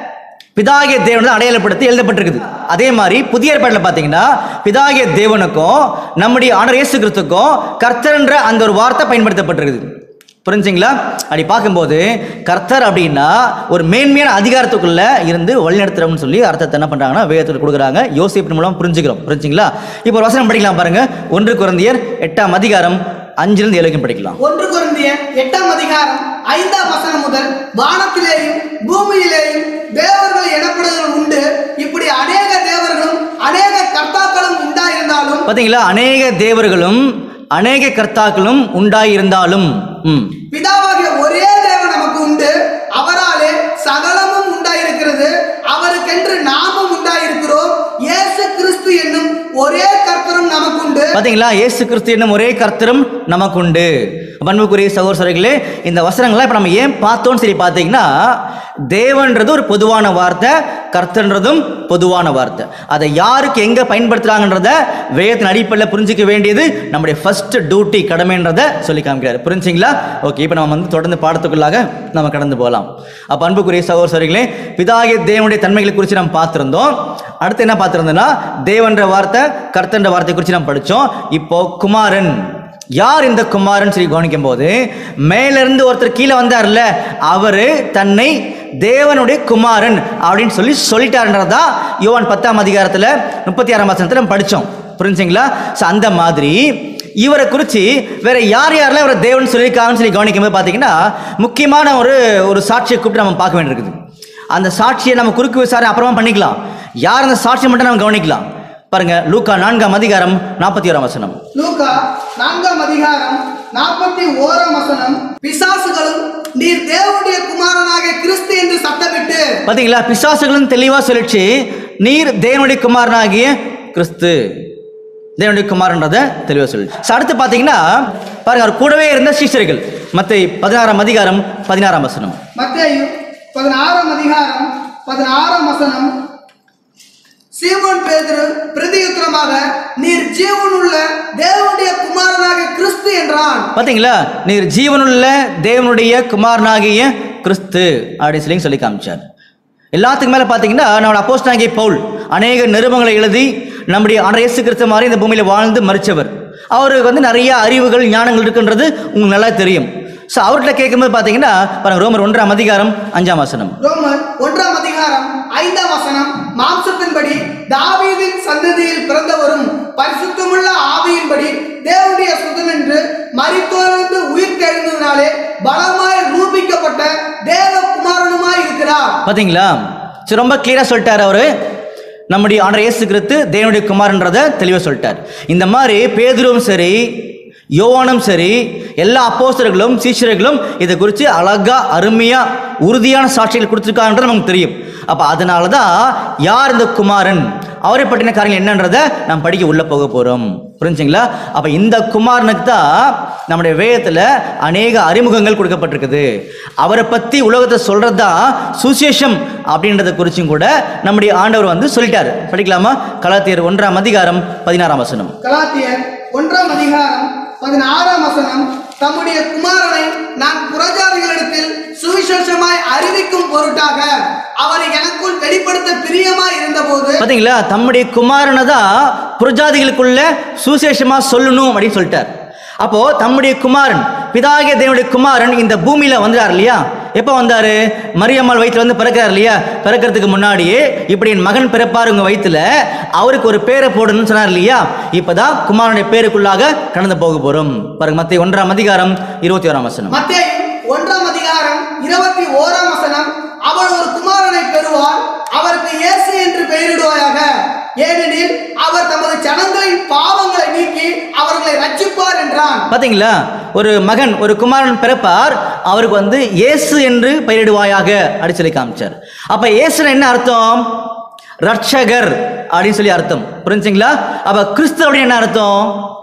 பிதாகிய தேவன் தான் அடையாளப்படுத்தி எழுதப்பட்டிருக்குது அதே மாதிரி புதிய ஏற்பாட்டில் பார்த்தீங்கன்னா பிதாகிய தேவனுக்கும் நம்முடைய ஆண்டர் இயேசு கிறிஸ்துக்கும் கர்த்தர்ன்ற அந்த ஒரு வார்த்தை பயன்படுத்தப்பட்டிருக்குது புரிஞ்சுங்களா அப்படி பார்க்கும்போது கர்த்தர் அப்படின்னா ஒரு மேன்மையான அதிகாரத்துக்குள்ள இருந்து வழிநடத்துறோம்னு சொல்லி அர்த்தத்தை என்ன பண்றாங்கன்னா வேதத்தில் கொடுக்குறாங்க யோசிப்பின் மூலம் புரிஞ்சுக்கிறோம் புரிஞ்சுங்களா இப்போ ஒரு வசனம் படிக்கலாம் பாருங்க ஒன்று குழந்தையர் எட்டாம் அதிகாரம் அஞ்சிலிருந்து ஏழுக்கும் படிக்கலாம் ஒன்று குருந்தியர் எட்டாம் அதிகாரம் ஐந்தாம் வசனம் முதல் வானத்திலேயும் பூமியிலேயும் தேவர்கள் எனப்படுதல் உண்டு இப்படி அநேக தேவர்களும் அநேக கர்த்தாக்களும் உண்டாயிருந்தாலும் பார்த்தீங்களா அநேக தேவர்களும் அநேக கர்த்தாக்களும் உண்டாயிருந்தாலும் ம் பிதாவாகிய ஒரே தேவன் நமக்கு உண்டு அவராலே சகலமும் உண்டாயிருக்கிறது அவருக்கென்று நாமும் உண்டாயிருக்கிறோம் இயேசு கிறிஸ்து என்னும் ஒரே கர்த்தரும் நமக்கு உண்டு பாத்தீங்களா இயேசு கிறிஸ்து என்னும் ஒரே கர்த்தரும் நமக்குண்டு பண்புக்குரிய சகோதரர்களே இந்த வசனங்கள்லாம் இப்போ நம்ம ஏன் பார்த்தோம்னு சரி பார்த்தீங்கன்னா தேவன்றது ஒரு பொதுவான வார்த்தை கர்த்தன்றதும் பொதுவான வார்த்தை அதை யாருக்கு எங்கே பயன்படுத்துகிறாங்கன்றத வேதத்தின் அடிப்படையில் புரிஞ்சிக்க வேண்டியது நம்முடைய ஃபர்ஸ்ட் டியூட்டி கடமைன்றதை சொல்லி காமிக்கிறார் புரிஞ்சுங்களா ஓகே இப்போ நம்ம வந்து தொடர்ந்து பாடத்துக்குள்ளாக நம்ம கடந்து போகலாம் அப்போ அன்புக்குரிய சகோதரர்களே பிதாகிய தேவனுடைய தன்மைகளை குறித்து நம்ம பார்த்துருந்தோம் அடுத்து என்ன பார்த்துருந்தோம்னா தேவன்ற வார்த்தை கர்த்தன்ற வார்த்தை குறித்து நம்ம படித்தோம் இப்போ குமாரன் யார் இந்த குமாரன் சொல்லி கவனிக்கும் போது மேலிருந்து ஒருத்தர் கீழே வந்தார்ல அவரு தன்னை தேவனுடைய குமாரன் அப்படின்னு சொல்லி சொல்லிட்டாருன்றதா யோவான் பத்தாம் அதிகாரத்தில் முப்பத்தி ஆறாம் வசனத்தில் நம்ம படித்தோம் புரிஞ்சுங்களா ஸோ அந்த மாதிரி இவரை குறித்து வேற யார் யாரெல்லாம் இவரை தேவன் சொல்லியிருக்காங்கன்னு சொல்லி கவனிக்கும் போது பார்த்தீங்கன்னா முக்கியமான ஒரு ஒரு சாட்சியை கூப்பிட்டு நம்ம பார்க்க வேண்டியிருக்குது அந்த சாட்சியை நம்ம குறுக்கு விசாரணை அப்புறமா பண்ணிக்கலாம் யார் அந்த சாட்சியை மட்டும் நம்ம கவனிக்கலாம் பாருங்க லூக்கா நான்காம் அதிகாரம் நாற்பத்தி ஓராம் வசனம் லூக்கா நான்காம் அதிகாரம் நாற்பத்தி ஓராம் வசனம் பிசாசுகளும் நீர் தேவனுடைய குமாரனாகிய கிறிஸ்து என்று சத்தமிட்டு பாத்தீங்களா பிசாசுகளும் தெளிவா சொல்லிச்சு நீர் தேவனுடைய குமாரனாகிய கிறிஸ்து தேவனுடைய குமாரன்றதை தெளிவாக சொல்லிச்சு So, அடுத்து பார்த்தீங்கன்னா பாருங்க அவர் கூடவே இருந்த சீஷர்கள் மத்தை பதினாறாம் அதிகாரம் பதினாறாம் வசனம் மத்தேயு பதினாறாம் அதிகாரம் பதினாறாம் வசனம் சீமோன் பேதுரு பிரதியுத்தரமாக நீர் ஜீவனுள்ள தேவனுடைய குமாரனாகிய கிறிஸ்து என்றான் பாத்தீங்களா நீர் ஜீவனுள்ள தேவனுடைய குமாரனாகிய கிறிஸ்து அப்படின்னு சொல்லி சொல்லி காமிச்சார் எல்லாத்துக்கு மேல பாத்தீங்கன்னா நம்மளோட அப்போஸ்தலனாகிய பவுல் அநேக நிருபங்களை எழுதி நம்முடைய ஆண்டவர் இயேசு கிறிஸ்து மாதிரி இந்த பூமியில வாழ்ந்து மறிச்சவர் அவருக்கு வந்து நிறைய அறிவுகள் ஞானங்கள் இருக்குன்றது உங்களுக்கு நல்லா தெரியும் ஸோ அவர்கிட்ட கேட்கும்போது பார்த்தீங்கன்னா பாருங்க ரோமர் ஒன்றாம் அதிகாரம் அஞ்சாம் வசனம் ரோமர் ஒன்றாம் அதிகாரம் ஐந்தாம் வசனம் மாம்சத்தின்படி தாவீதின் சந்ததியில் பிறந்தவரும் பரிசுத்தமுள்ள ஆவியின்படி தேவனுடைய சுதன் என்று மரித்தோர்ந்து உயிர் தெழுந்ததினாலே பலமாய் ரூபிக்கப்பட்ட தேவ குமாரனுமாய் இருக்கிறார் பார்த்தீங்களா சரி ரொம்ப கிளியராக சொல்லிட்டார் அவரு நம்முடைய ஆண்டவர் இயேசு கிறிஸ்து தேவனுடைய குமாரன்றதை தெளிவாக சொல்லிட்டார் இந்த மாதிரி பேதுருவும் சரி யோவானும் சரி எல்லா அப்போஸ்தலர்களும் சீஷர்களும் இதை குறித்து அழகா அருமையா உறுதியான சாட்சிகள் கொடுத்துருக்காங்கன்றது நமக்கு தெரியும் அப்போ அதனால தான் யார் இந்த குமாரன் அவரை பற்றின காரியங்கள் என்னன்றதை நாம் படிக்க உள்ள போக போகிறோம் புரிஞ்சுங்களா அப்போ இந்த குமாரனுக்கு தான் நம்முடைய வேதத்தில் அநேக அறிமுகங்கள் கொடுக்கப்பட்டிருக்குது அவரை பற்றி உலகத்தை சொல்கிறது தான் சுசேஷம் அப்படின்றத குறிச்சும் கூட நம்முடைய ஆண்டவர் வந்து சொல்லிட்டாரு படிக்கலாமா கலாத்தியர் ஒன்றாம் அதிகாரம் பதினாறாம் வசனம் கலாத்தியர் ஒன்றாம் அதிகாரம் பதினாறாம் வசனம் தம்முடைய குமாரனை நான் புறஜாதிகளிடத்தில் சுவிசேஷமாய் அறிவிக்கும் பொருட்டாக அவரை எனக்குள் வெளிப்படுத்த பிரியமாய் இருந்தபோது பார்த்தீங்களா தம்முடைய குமாரனை தான் புரஜாதிகளுக்குள்ள சுசேஷமா சொல்லணும் அப்படின்னு சொல்லிட்டார் அப்போ தம்முடைய குமாரன் பிதாகிய தேவனுடைய குமாரன் இந்த பூமியில வந்தார் இல்லையா எப்போ வந்தாரு மரியம்மாள் வயிற்றுல வந்து பிறக்கிறார் இல்லையா பிறக்கிறதுக்கு முன்னாடியே இப்படி என் மகன் பிறப்பார் உங்க வயிற்றுல அவருக்கு ஒரு பேரை போடணும்னு சொன்னார் இல்லையா இப்பதான் குமாரனுடைய பேருக்குள்ளாக கடந்து போக போறோம் பாருங்க மத்திய ஒன்றாம் அதிகாரம் இருபத்தி ஓராம் வசனம் மத்தேயு ஒன்றாம் அதிகாரம் இருபத்தி ஓராம் வசனம் அவள் ஒரு குமாரனை பெறுவாள் அவருக்கு இயேசு என்று பெயரிடுவாயாக ஏனெனில் அவர் தமது ஜனங்களின் பாவங்களை நீக்கி அவர்களை ரட்சிப்பார் என்றான் பாத்தீங்களா ஒரு மகன் ஒரு குமாரன் பிறப்பார் அவருக்கு வந்து இயேசு என்று பெயரிடுவாயாக அப்படின்னு சொல்லி காமிச்சார் அப்ப இயேசுன்னு என்ன அர்த்தம் ரட்சகர் அப்படின்னு சொல்லி அர்த்தம் புரிஞ்சுங்களா அப்ப கிறிஸ்து அப்படின்னு என்ன அர்த்தம்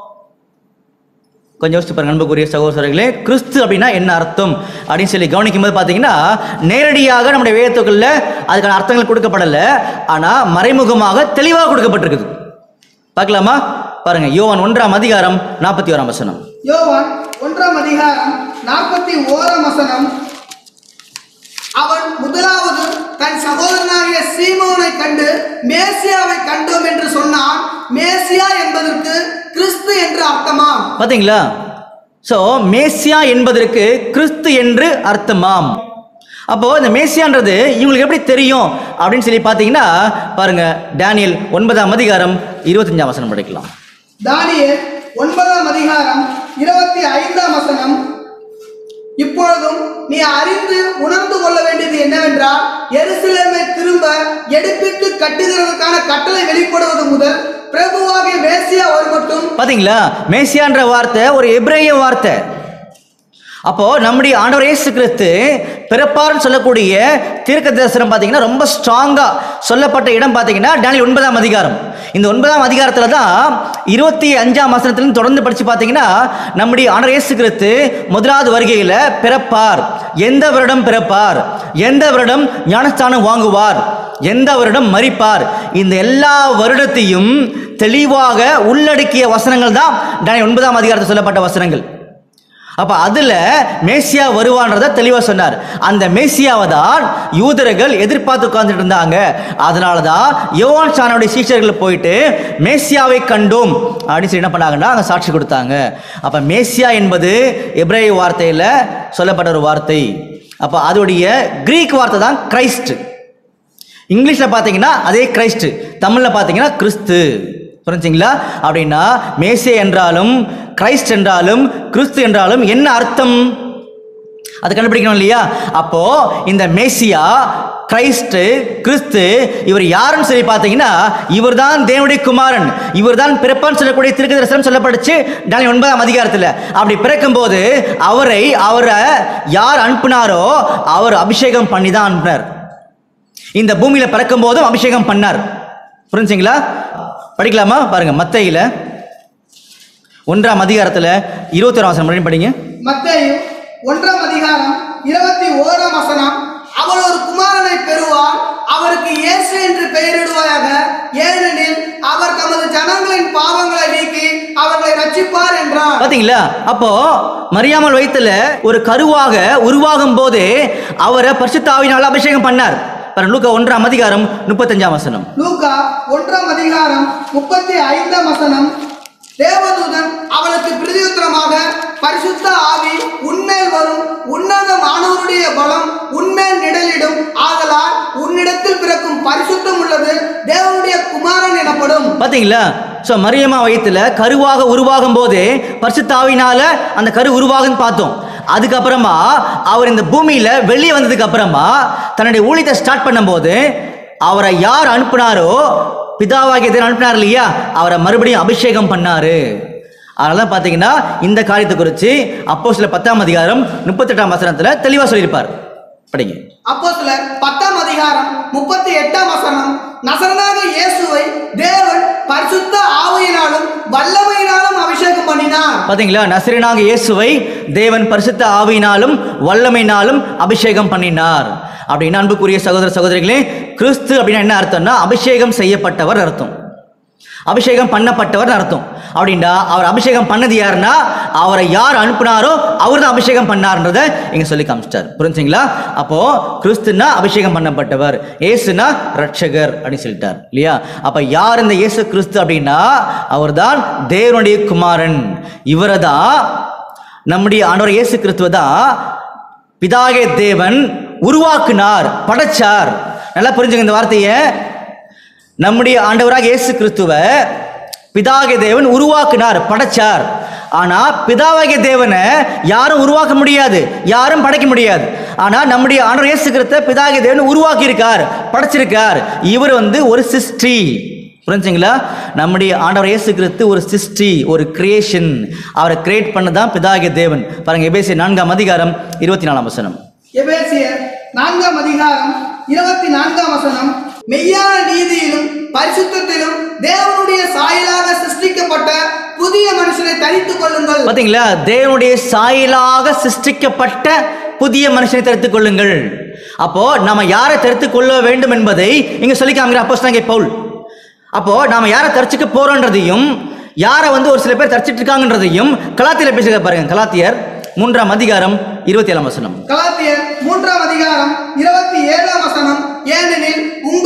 கொஞ்சம் யோசிச்சு பாருங்க அன்புக்குரிய சகோதரர்களே கிறிஸ்து அப்படின்னா என்ன அர்த்தம் அப்படின்னு சொல்லி கவனிக்கும் போது பார்த்தீங்கன்னா நேரடியாக நம்முடைய வேதத்துக்குள்ள அதுக்கான அர்த்தங்கள் கொடுக்கப்படலை ஆனால் மறைமுகமாக தெளிவாக கொடுக்கப்பட்டிருக்குது பார்க்கலாமா பாருங்க யோவான் ஒன்றாம் அதிகாரம் நாற்பத்தி ஓராம் வசனம் யோவான் ஒன்றாம் அதிகாரம் நாற்பத்தி ஓராம் வசனம் அவன் முதல் சீமோனை கண்டு மேசியாவை கண்டோம் என்று சொன்னான் மேசியா என்பதற்கு கிறிஸ்து என்று அர்த்தமாம் பாத்தீங்களா ஸோ மேசியா என்பதற்கு கிறிஸ்து என்று அர்த்தமாம் அப்போ இந்த மேசியான்றது இவங்களுக்கு எப்படி தெரியும் அப்படின்னு சொல்லி பார்த்தீங்கன்னா பாருங்க டேனியல் ஒன்பதாம் அதிகாரம் இருபத்தஞ்சாம் வசனம் படிக்கலாம் தானியேல் ஒன்பதாம் அதிகாரம் இருபத்தி ஐந்தாம் வசனம் இப்பொழுதும் நீ அறிந்து உணர்ந்து கொள்ள வேண்டியது என்னவென்றால் எருசலேமை திரும்ப எடுப்பித்து கட்டுகிறதற்கான கட்டளை வெளிப்படுவது முதல் பிரபுவாகிய மேசியா ஒரு மட்டும் பாத்தீங்களா மேசியான்ற வார்த்தை ஒரு எபிரேய வார்த்தை அப்போ நம்முடைய ஆண்டவர் இயேசு கிறிஸ்து பிறப்பார்னு சொல்லக்கூடிய தீர்க்க தரிசனம் பார்த்தீங்கன்னா ரொம்ப ஸ்ட்ராங்கா சொல்லப்பட்ட இடம் பார்த்தீங்கன்னா டேனியல் ஒன்பதாம் அதிகாரம் இந்த ஒன்பதாம் அதிகாரத்துல தான் இருபத்தி அஞ்சாம் வசனத்திலிருந்து தொடர்ந்து படிச்சு பார்த்தீங்கன்னா நம்முடைய ஆண்டவர் இயேசு கிறிஸ்து முதலாவது வருகையில பிறப்பார் எந்த வருடம் பிறப்பார் எந்த வருடம் ஞானஸ்தானம் வாங்குவார் எந்த வருடம் மரிப்பார் இந்த எல்லா வருடத்தையும் தெளிவாக உள்ளடக்கிய வசனங்கள் தான் டேனியல் ஒன்பதாம் அதிகாரத்தில் சொல்லப்பட்ட வசனங்கள் அப்ப அதுல மேசியா வருவான்றத தெளிவா சொன்னார் அந்த மேசியாவை தான் யூதர்கள் எதிர்பார்த்து உட்கார்ந்துட்டு இருந்தாங்க அதனால தான் யோவான் சானுடைய சீஷர்கள் போயிட்டு மேசியாவை கண்டோம் அப்படின்னு சொல்லி என்ன பண்ணாங்கன்னா அங்க சாட்சி கொடுத்தாங்க அப்ப மேசியா என்பது எப்ரேய வார்த்தையில சொல்லப்பட்ட ஒரு வார்த்தை அப்ப அதோடைய கிரீக் வார்த்தை தான் கிரைஸ்ட் இங்கிலீஷில் பார்த்தீங்கன்னா அதே கிரைஸ்ட் தமிழில் பார்த்தீங்கன்னா கிறிஸ்து புரிஞ்சுங்களா அப்படின்னா மேசே என்றாலும் கிரைஸ்ட் என்றாலும் கிறிஸ்து என்றாலும் என்ன அர்த்தம் அது கண்டுபிடிக்கணும் இல்லையா அப்போ இந்த மேசியா கிரைஸ்ட் கிறிஸ்து இவர் யாருன்னு சொல்லி பார்த்தீங்கன்னா இவர் தான் தேவனுடைய குமாரன் இவர் தான் பிறப்பான்னு சொல்லக்கூடிய திருக்கு தரிசனம் சொல்லப்பட்டுச்சு டேனியல் ஒன்பதாம் அதிகாரத்தில் அப்படி பிறக்கும்போது அவரை அவரை யார் அனுப்புனாரோ அவர் அபிஷேகம் பண்ணி தான் அனுப்பினார் இந்த பூமியில பிறக்கும் போதும் அபிஷேகம் பண்ணார் புரிஞ்சுங்களா படிக்கலாமா பாருங்க மத்தையில ஒன்றாம் அதிகாரத்துல இருபத்தி ஒரு வசனம் மறுபடியும் படிங்க மத்தேயு ஒன்றாம் அதிகாரம் இருபத்தி ஓராம் வசனம் அவள் ஒரு குமாரனை பெறுவார் அவருக்கு இயேசு என்று பெயரிடுவாயாக ஏனெனில் அவர் தமது ஜனங்களின் பாவங்களை நீக்கி அவர்களை ரட்சிப்பார் என்றார் பாத்தீங்களா அப்போ மரியாமல் வயித்துல ஒரு கருவாக உருவாகும் போதே அவரை பரிசுத்தாவினால் அபிஷேகம் பண்ணார் பாருங்க லூக்கா ஒன்றாம் அதிகாரம் முப்பத்தஞ்சாம் வசனம் லூக்கா ஒன்றாம் அதிகாரம் முப்பத்தி ஐந்தாம் வசனம் தேவதூதன் அவளுக்கு பிரதியுத்தரமாக பரிசுத்த ஆவி உன்மேல் வரும் உன்னதமானவருடைய பலம் உன்மேல் நிழலிடும் ஆதலால் உன்னிடத்தில் பிறக்கும் பரிசுத்தம் உள்ளது தேவனுடைய குமாரன் எனப்படும் பாத்தீங்களா ஸோ மரியம்மா வயித்துல கருவாக உருவாகும் போதே பரிசுத்தாவினால அந்த கரு உருவாகுன்னு பார்த்தோம் அதுக்கப்புறமா அவர் இந்த பூமியில வெளியே வந்ததுக்கு அப்புறமா தன்னுடைய ஊழியத்தை ஸ்டார்ட் பண்ணும்போது அவரை யார் அனுப்புனாரோ பிதாவாகிய தேவன் அனுப்பினார் இல்லையா அவரை மறுபடியும் அபிஷேகம் பண்ணாரு அதனால தான் பார்த்தீங்கன்னா இந்த காரியத்தை குறித்து அப்போ சில பத்தாம் அதிகாரம் முப்பத்தெட்டாம் வசனத்தில் தெளிவாக சொல்லியிருப்பார் படிங்க அப்போ சிலர் பத்தாம் அதிகாரம் முப்பத்தி எட்டாம் வசனம் நசரனாக இயேசுவை தேவன் பரிசுத்த ஆவியினாலும் வல்லமையினாலும் அபிஷேகம் பண்ணினார் பாத்தீங்களா நசரனாக இயேசுவை தேவன் பரிசுத்த ஆவியினாலும் வல்லமையினாலும் அபிஷேகம் பண்ணினார் அப்படின்னா அன்புக்குரிய சகோதர சகோதரிகளே கிறிஸ்து அப்படின்னா என்ன அர்த்தம்னா அபிஷேகம் செய்யப்பட்டவர் அர்த்தம் அபிஷேகம் பண்ணப்பட்டவர் அர்த்தம் அப்படின்னா அவர் அபிஷேகம் பண்ணது யாருன்னா அவரை யார் அனுப்புனாரோ அவர் தான் அபிஷேகம் பண்ணார்ன்றதை இங்க சொல்லி காமிச்சிட்டார் புரிஞ்சுங்களா அப்போ கிறிஸ்துனா அபிஷேகம் பண்ணப்பட்டவர் இயேசுனா ரட்சகர் அப்படின்னு சொல்லிட்டார் இல்லையா அப்ப யார் இந்த இயேசு கிறிஸ்து அப்படின்னா அவர்தான் தேவனுடைய குமாரன் இவரை தான் நம்முடைய ஆண்டவர் இயேசு கிறிஸ்துவ தான் பிதாகே தேவன் உருவாக்குனார் படைச்சார் நல்லா புரிஞ்சுங்க இந்த வார்த்தையை நம்முடைய ஆண்டவராக இயேசு கிறிஸ்துவ பிதாகிய தேவன் உருவாக்கினார் படைச்சார் ஆனா பிதாவாகிய தேவனை யாரும் உருவாக்க முடியாது யாரும் படைக்க முடியாது ஆனா நம்முடைய ஆண்டவர் இயேசு கிறிஸ்துவ பிதாகிய தேவன் உருவாக்கி இருக்கார் படைச்சிருக்கார் இவர் வந்து ஒரு சிஸ்டி புரிஞ்சுங்களா நம்முடைய ஆண்டவர் இயேசு கிறிஸ்து ஒரு சிஸ்டி ஒரு கிரியேஷன் அவரை கிரியேட் பண்ணதான் பிதாகிய தேவன் பாருங்க எபேசி நான்காம் அதிகாரம் இருபத்தி நாலாம் வசனம் எபேசியர் நான்காம் அதிகாரம் இருபத்தி நான்காம் வசனம் மெய்யான நீதியிலும் பரிசுத்தத்திலும் தேவனுடைய சாயலாக சிருஷ்டிக்கப்பட்ட புதிய மனுஷனை தரித்துக் கொள்ளுங்கள் பாத்தீங்களா தேவனுடைய சாயலாக சிருஷ்டிக்கப்பட்ட புதிய மனுஷனை தரித்துக் கொள்ளுங்கள் அப்போ நாம யாரை தரித்துக் கொள்ள வேண்டும் என்பதை இங்க சொல்லி காமிக்கிற அப்போ பவுல் அப்போ நாம யாரை தரிச்சுக்க போறோன்றதையும் யாரை வந்து ஒரு சில பேர் தரிச்சிட்டு இருக்காங்கன்றதையும் கலாத்தியர் பேசுக பாருங்க கலாத்தியர் மூன்றாம் அதிகாரம் இருபத்தி ஏழாம் வசனம் கலாத்தியர் மூன்றாம் அதிகாரம் இருபத்தி ஏழாம் வசனம் ஏனெனில் உங்கள்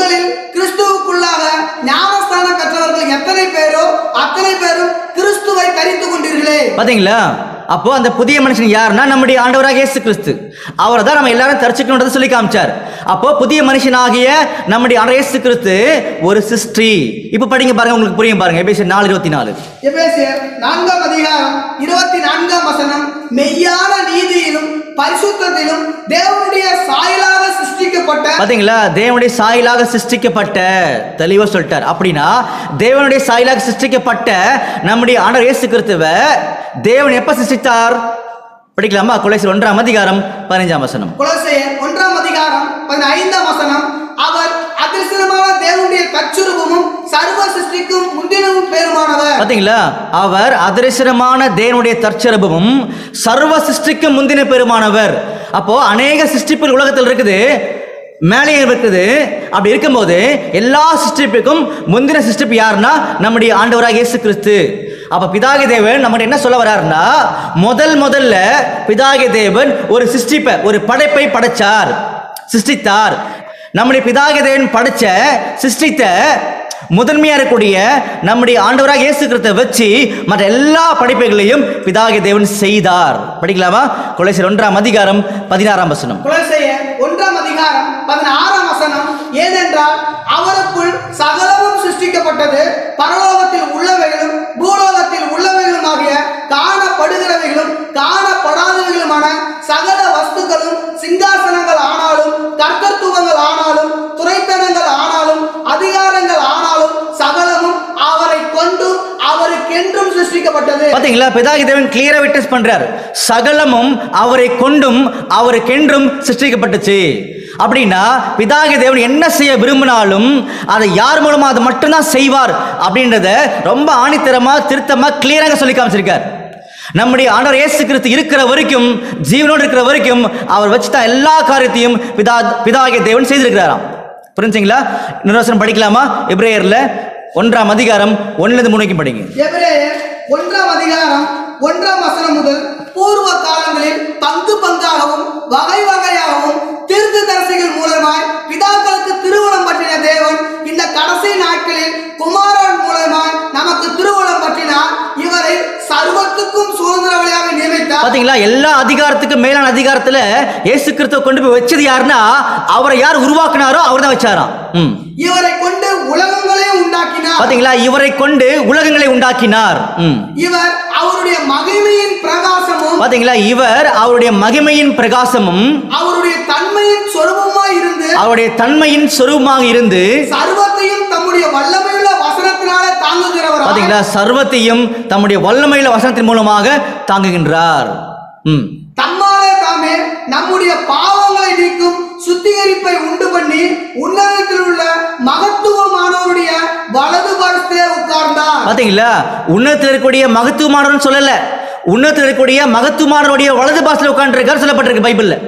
உங்களில் கிறிஸ்துவுக்குள்ளாக ஞானஸ்தானம் பெற்றவர்கள் எத்தனை பேரோ அத்தனை பேரும் கிறிஸ்துவை தரித்து கொண்டீர்களே பாத்தீங்களா அப்போ அந்த புதிய மனுஷன் யாருன்னா நம்முடைய ஆண்டவராக இயேசு கிறிஸ்து அவரை தான் நம்ம எல்லாரும் தரிச்சுக்கணுன்றதை சொல்லி காமிச்சார் அப்போ புதிய மனுஷனாகிய நம்முடைய ஆண்டவர் இயேசு கிறிஸ்து ஒரு சிஸ்ட்ரி இப்போ படிங்க பாருங்க உங்களுக்கு புரியும் பாருங்க எபேசியர் நாலு இருபத்தி நாலு எபேசியர் நான்காம் அதிகாரம் இருபத்தி நான்காம் வசனம் மெய்யான நீதியிலும் பரிசுத்தத்திலும் தேவனுடைய சாயலாக சிருஷ்டிக்கப்பட்ட பாத்தீங்களா தேவனுடைய சாயலாக சிருஷ்டிக்கப்பட்ட தெளிவா சொல்லிட்டார் அப்படின்னா தேவனுடைய சாயலாக சிருஷ்டிக்கப்பட்ட நம்முடைய ஆண்டவர் இயேசு கிறிஸ்துவ தேவன் எப்ப சிருஷ்டித்தார் படிக்கலாமா கொலைசர் ஒன்றாம் அதிகாரம் பதினைஞ்சாம் வசனம் குலசையர் ஒன்றாம் அதிகாரம் பதினைந்தாம் வசனம் அவர் அதிர்ஷ்டமான தேவனுடைய கச்சுருபமும் சர்வ சிருஷ்டிக்கும் முந்தினமும் பேருமானவர் பாத்தீங்களா அவர் அதிரசரமான தேவனுடைய தற்சரபமும் சர்வ சிருஷ்டிக்கும் முந்தின பெருமானவர் அப்போ அநேக சிருஷ்டிப்புகள் உலகத்தில் இருக்குது மேலே இருக்குது அப்படி இருக்கும்போது எல்லா சிருஷ்டிப்புக்கும் முந்தின சிருஷ்டிப்பு யாருன்னா நம்முடைய ஆண்டவராக இயேசு கிறிஸ்து அப்ப பிதாகி தேவன் நம்மகிட்ட என்ன சொல்ல வர்றாருன்னா முதல் முதல்ல பிதாகி தேவன் ஒரு சிருஷ்டிப்பை ஒரு படைப்பை படைச்சார் சிருஷ்டித்தார் நம்முடைய பிதாகி தேவன் படைச்ச சிருஷ்டித்த முதன்மையா இருக்கக்கூடிய நம்முடைய ஆண்டவராக இயேசு கிறிஸ்துவை வச்சு மற்ற எல்லா படைப்புகளையும் பிதாகி தேவன் செய்தார் படிக்கலாமா கொலைசர் ஒன்றாம் அதிகாரம் பதினாறாம் வசனம் குலசையர் ஒன்றாம் அதிகாரம் பதினாறாம் வசனம் ஏனென்றால் அவருக்குள் சகலமும் சிருஷ்டிக்கப்பட்டது பரலோகத்தில் உள்ளவைகளும் பூலோகத்தில் உள்ளவைகளுமாகிய காணப்படுகிறவைகளும் காணப்படாதவைகளுமான சகல வஸ்துக்களும் சிங்காசனங்கள் ஆனாலும் கர்த்தத்துவங்கள் ஆனாலும் துறைத்தனங்கள் ஆனாலும் அதிகாரங்கள் ஆனாலும் சகலமும் அவரை கொண்டும் அவருக்கென்றும் சிருஷ்டிக்கப்பட்டது பாத்தீங்களா பிதாகி தேவன் கிளியரா விட்னஸ் பண்றார் சகலமும் அவரை கொண்டும் அவருக்கென்றும் சிருஷ்டிக்கப்பட்டுச்சு அப்படின்னா பிதாகி தேவன் என்ன செய்ய விரும்பினாலும் அதை யார் மூலமா அதை மட்டும்தான் செய்வார் அப்படின்றத ரொம்ப ஆணித்தரமா திருத்தமா கிளியராக சொல்லி காமிச்சிருக்கார் நம்முடைய ஆண்டவர் இயேசு கிறிஸ்து இருக்கிற வரைக்கும் ஜீவனோடு இருக்கிற வரைக்கும் அவர் வச்சுதான் எல்லா காரியத்தையும் பிதா பிதாகிய தேவன் செய்திருக்கிறாராம் புரிஞ்சுங்களா நிர்வசனம் படிக்கலாமா எப்ரேயர்ல ஒன்றாம் அதிகாரம் ஒன்னுலேருந்து மூணுக்கும் படிங்க எபிரேயர் ஒன்றாம் அதிகாரம் ஒன்றாம் வசனம் முதல் பூர்வ காலங்களில் பங்கு பங்காகவும் வகை வகையாகவும் தீர்க்கதரிசிகள் மூலமாய் பிதாக்களுக்கு திருவுளம் பற்றின தேவன் இந்த கடைசி நாட்களில் குமாரன் மூலமாய் நமக்கு திருவுளம் பற்றினார் இவரை சர்வத்துக்கும் சுதந்திரவழியாக நியமித்தார் பாத்தீங்களா எல்லா அதிகாரத்துக்கும் மேலான அதிகாரத்துல இயேசு கிறிஸ்துவ கொண்டு போய் வச்சது யாருன்னா அவரை யார் உருவாக்குனாரோ அவர் தான் வச்சாராம் ம். இவரை கொண்டு உலகங்களையும் உண்டாக்கினார் பாத்தீங்களா இவரை கொண்டு உலகங்களை உண்டாக்கினார் ம். இவர் அவருடைய மகிமையின் பிரகாசமும் பாத்தீங்களா இவர் அவருடைய மகிமையின் பிரகாசமும் அவருடைய தன்மையின் சொரூபமாய் இருந்து அவருடைய தன்மையின் சொரூபமாக இருந்து சர்வத்தையும் தம்முடைய வல்லமையுள்ள வசனத்தினாலே தாங்குகிறவராய் பாத்தீங்களா சர்வத்தையும் தம்முடைய வல்லமையில வசனத்தின் மூலமாக தாங்குகின்றார் ம். தம்மாலே தாமே நம்முடைய பாவங்களை நீக்கும் சுத்திகரிப்பை உண்டு பண்ணி உன்னதத்தில் உள்ள மகத்துவமானவருடைய வலது பரத்திலே உட்கார்ந்தார் பாத்தீங்களா உன்னதத்தில் இருக்கக்கூடிய மகத்துவமானவர்னு சொல்லல உன்னதத்தில் இருக்கக்கூடிய மகத்துவமானவருடைய வலது பாசத்தில் உட்கார்ந்துருக்கார் சொல்லப்பட்டிருக்கு பைபிள்ல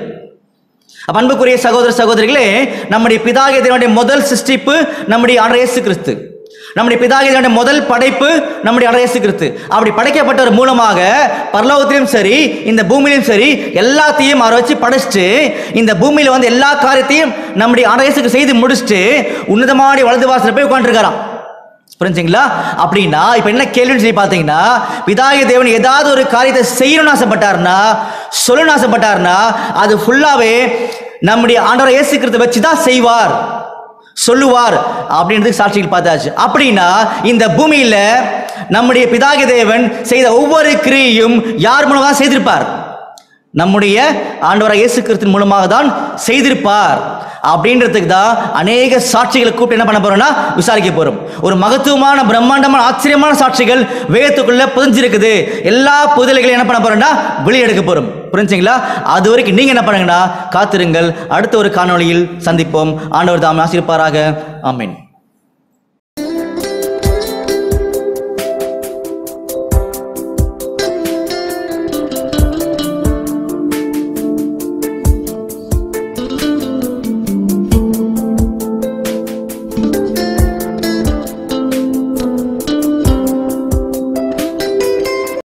அப்ப அன்புக்குரிய சகோதர சகோதரிகளே நம்முடைய பிதாகிய தேவனுடைய முதல் சிருஷ்டிப்பு நம்முடைய ஆண்டவர் இயேசு கிறிஸ்து நம்முடைய பிதாகிய தேவனுடைய முதல் படைப்பு நம்முடைய ஆண்டவர் இயேசு கிறிஸ்து அப்படி படைக்கப்பட்டவர் மூலமாக பரலோகத்திலும் சரி இந்த பூமியிலும் சரி எல்லாத்தையும் அவரை வச்சு படைச்சிட்டு இந்த பூமியில வந்து எல்லா காரியத்தையும் நம்முடைய ஆண்டவர் இயேசுக்கு செய்து முடிச்சுட்டு உன்னதமான வலது வாசல போய் உட்காந்துருக்காராம் புரிஞ்சுங்களா அப்படின்னா இப்போ என்ன கேள்வின்னு சொல்லி பார்த்தீங்கன்னா பிதாய தேவன் ஏதாவது ஒரு காரியத்தை செய்யணும்னு ஆசைப்பட்டாருன்னா சொல்லணும்னு ஆசைப்பட்டாருன்னா அது ஃபுல்லாகவே நம்முடைய ஆண்டவரை இயேசு கிறிஸ்துவை வச்சு தான் செய்வார் சொல்லுவார் அப்படின்றதுக்கு சாட்சிகள் பார்த்தாச்சு அப்படின்னா இந்த பூமியில நம்முடைய பிதாகி தேவன் செய்த ஒவ்வொரு கிரியையும் யார் மூலமாக செய்திருப்பார் நம்முடைய ஆண்டவராக இயேசு கிறிஸ்துவின் மூலமாக தான் செய்திருப்பார் அப்படின்றதுக்கு தான் அநேக சாட்சிகளை கூப்பிட்டு என்ன பண்ண போறோம்னா விசாரிக்க போறோம் ஒரு மகத்துவமான பிரம்மாண்டமான ஆச்சரியமான சாட்சிகள் வேதத்துக்குள்ள புதிஞ்சிருக்குது எல்லா புதலைகளையும் என்ன பண்ண போறோம்னா வெளியெடுக்க போறோம் புரிஞ்சுங்களா அது வரைக்கும் நீங்க என்ன பண்ணுங்கன்னா காத்திருங்கள் அடுத்த ஒரு காணொளியில் சந்திப்போம் ஆண்டவர் தாம் ஆசிரிப்பாராக ஆமென்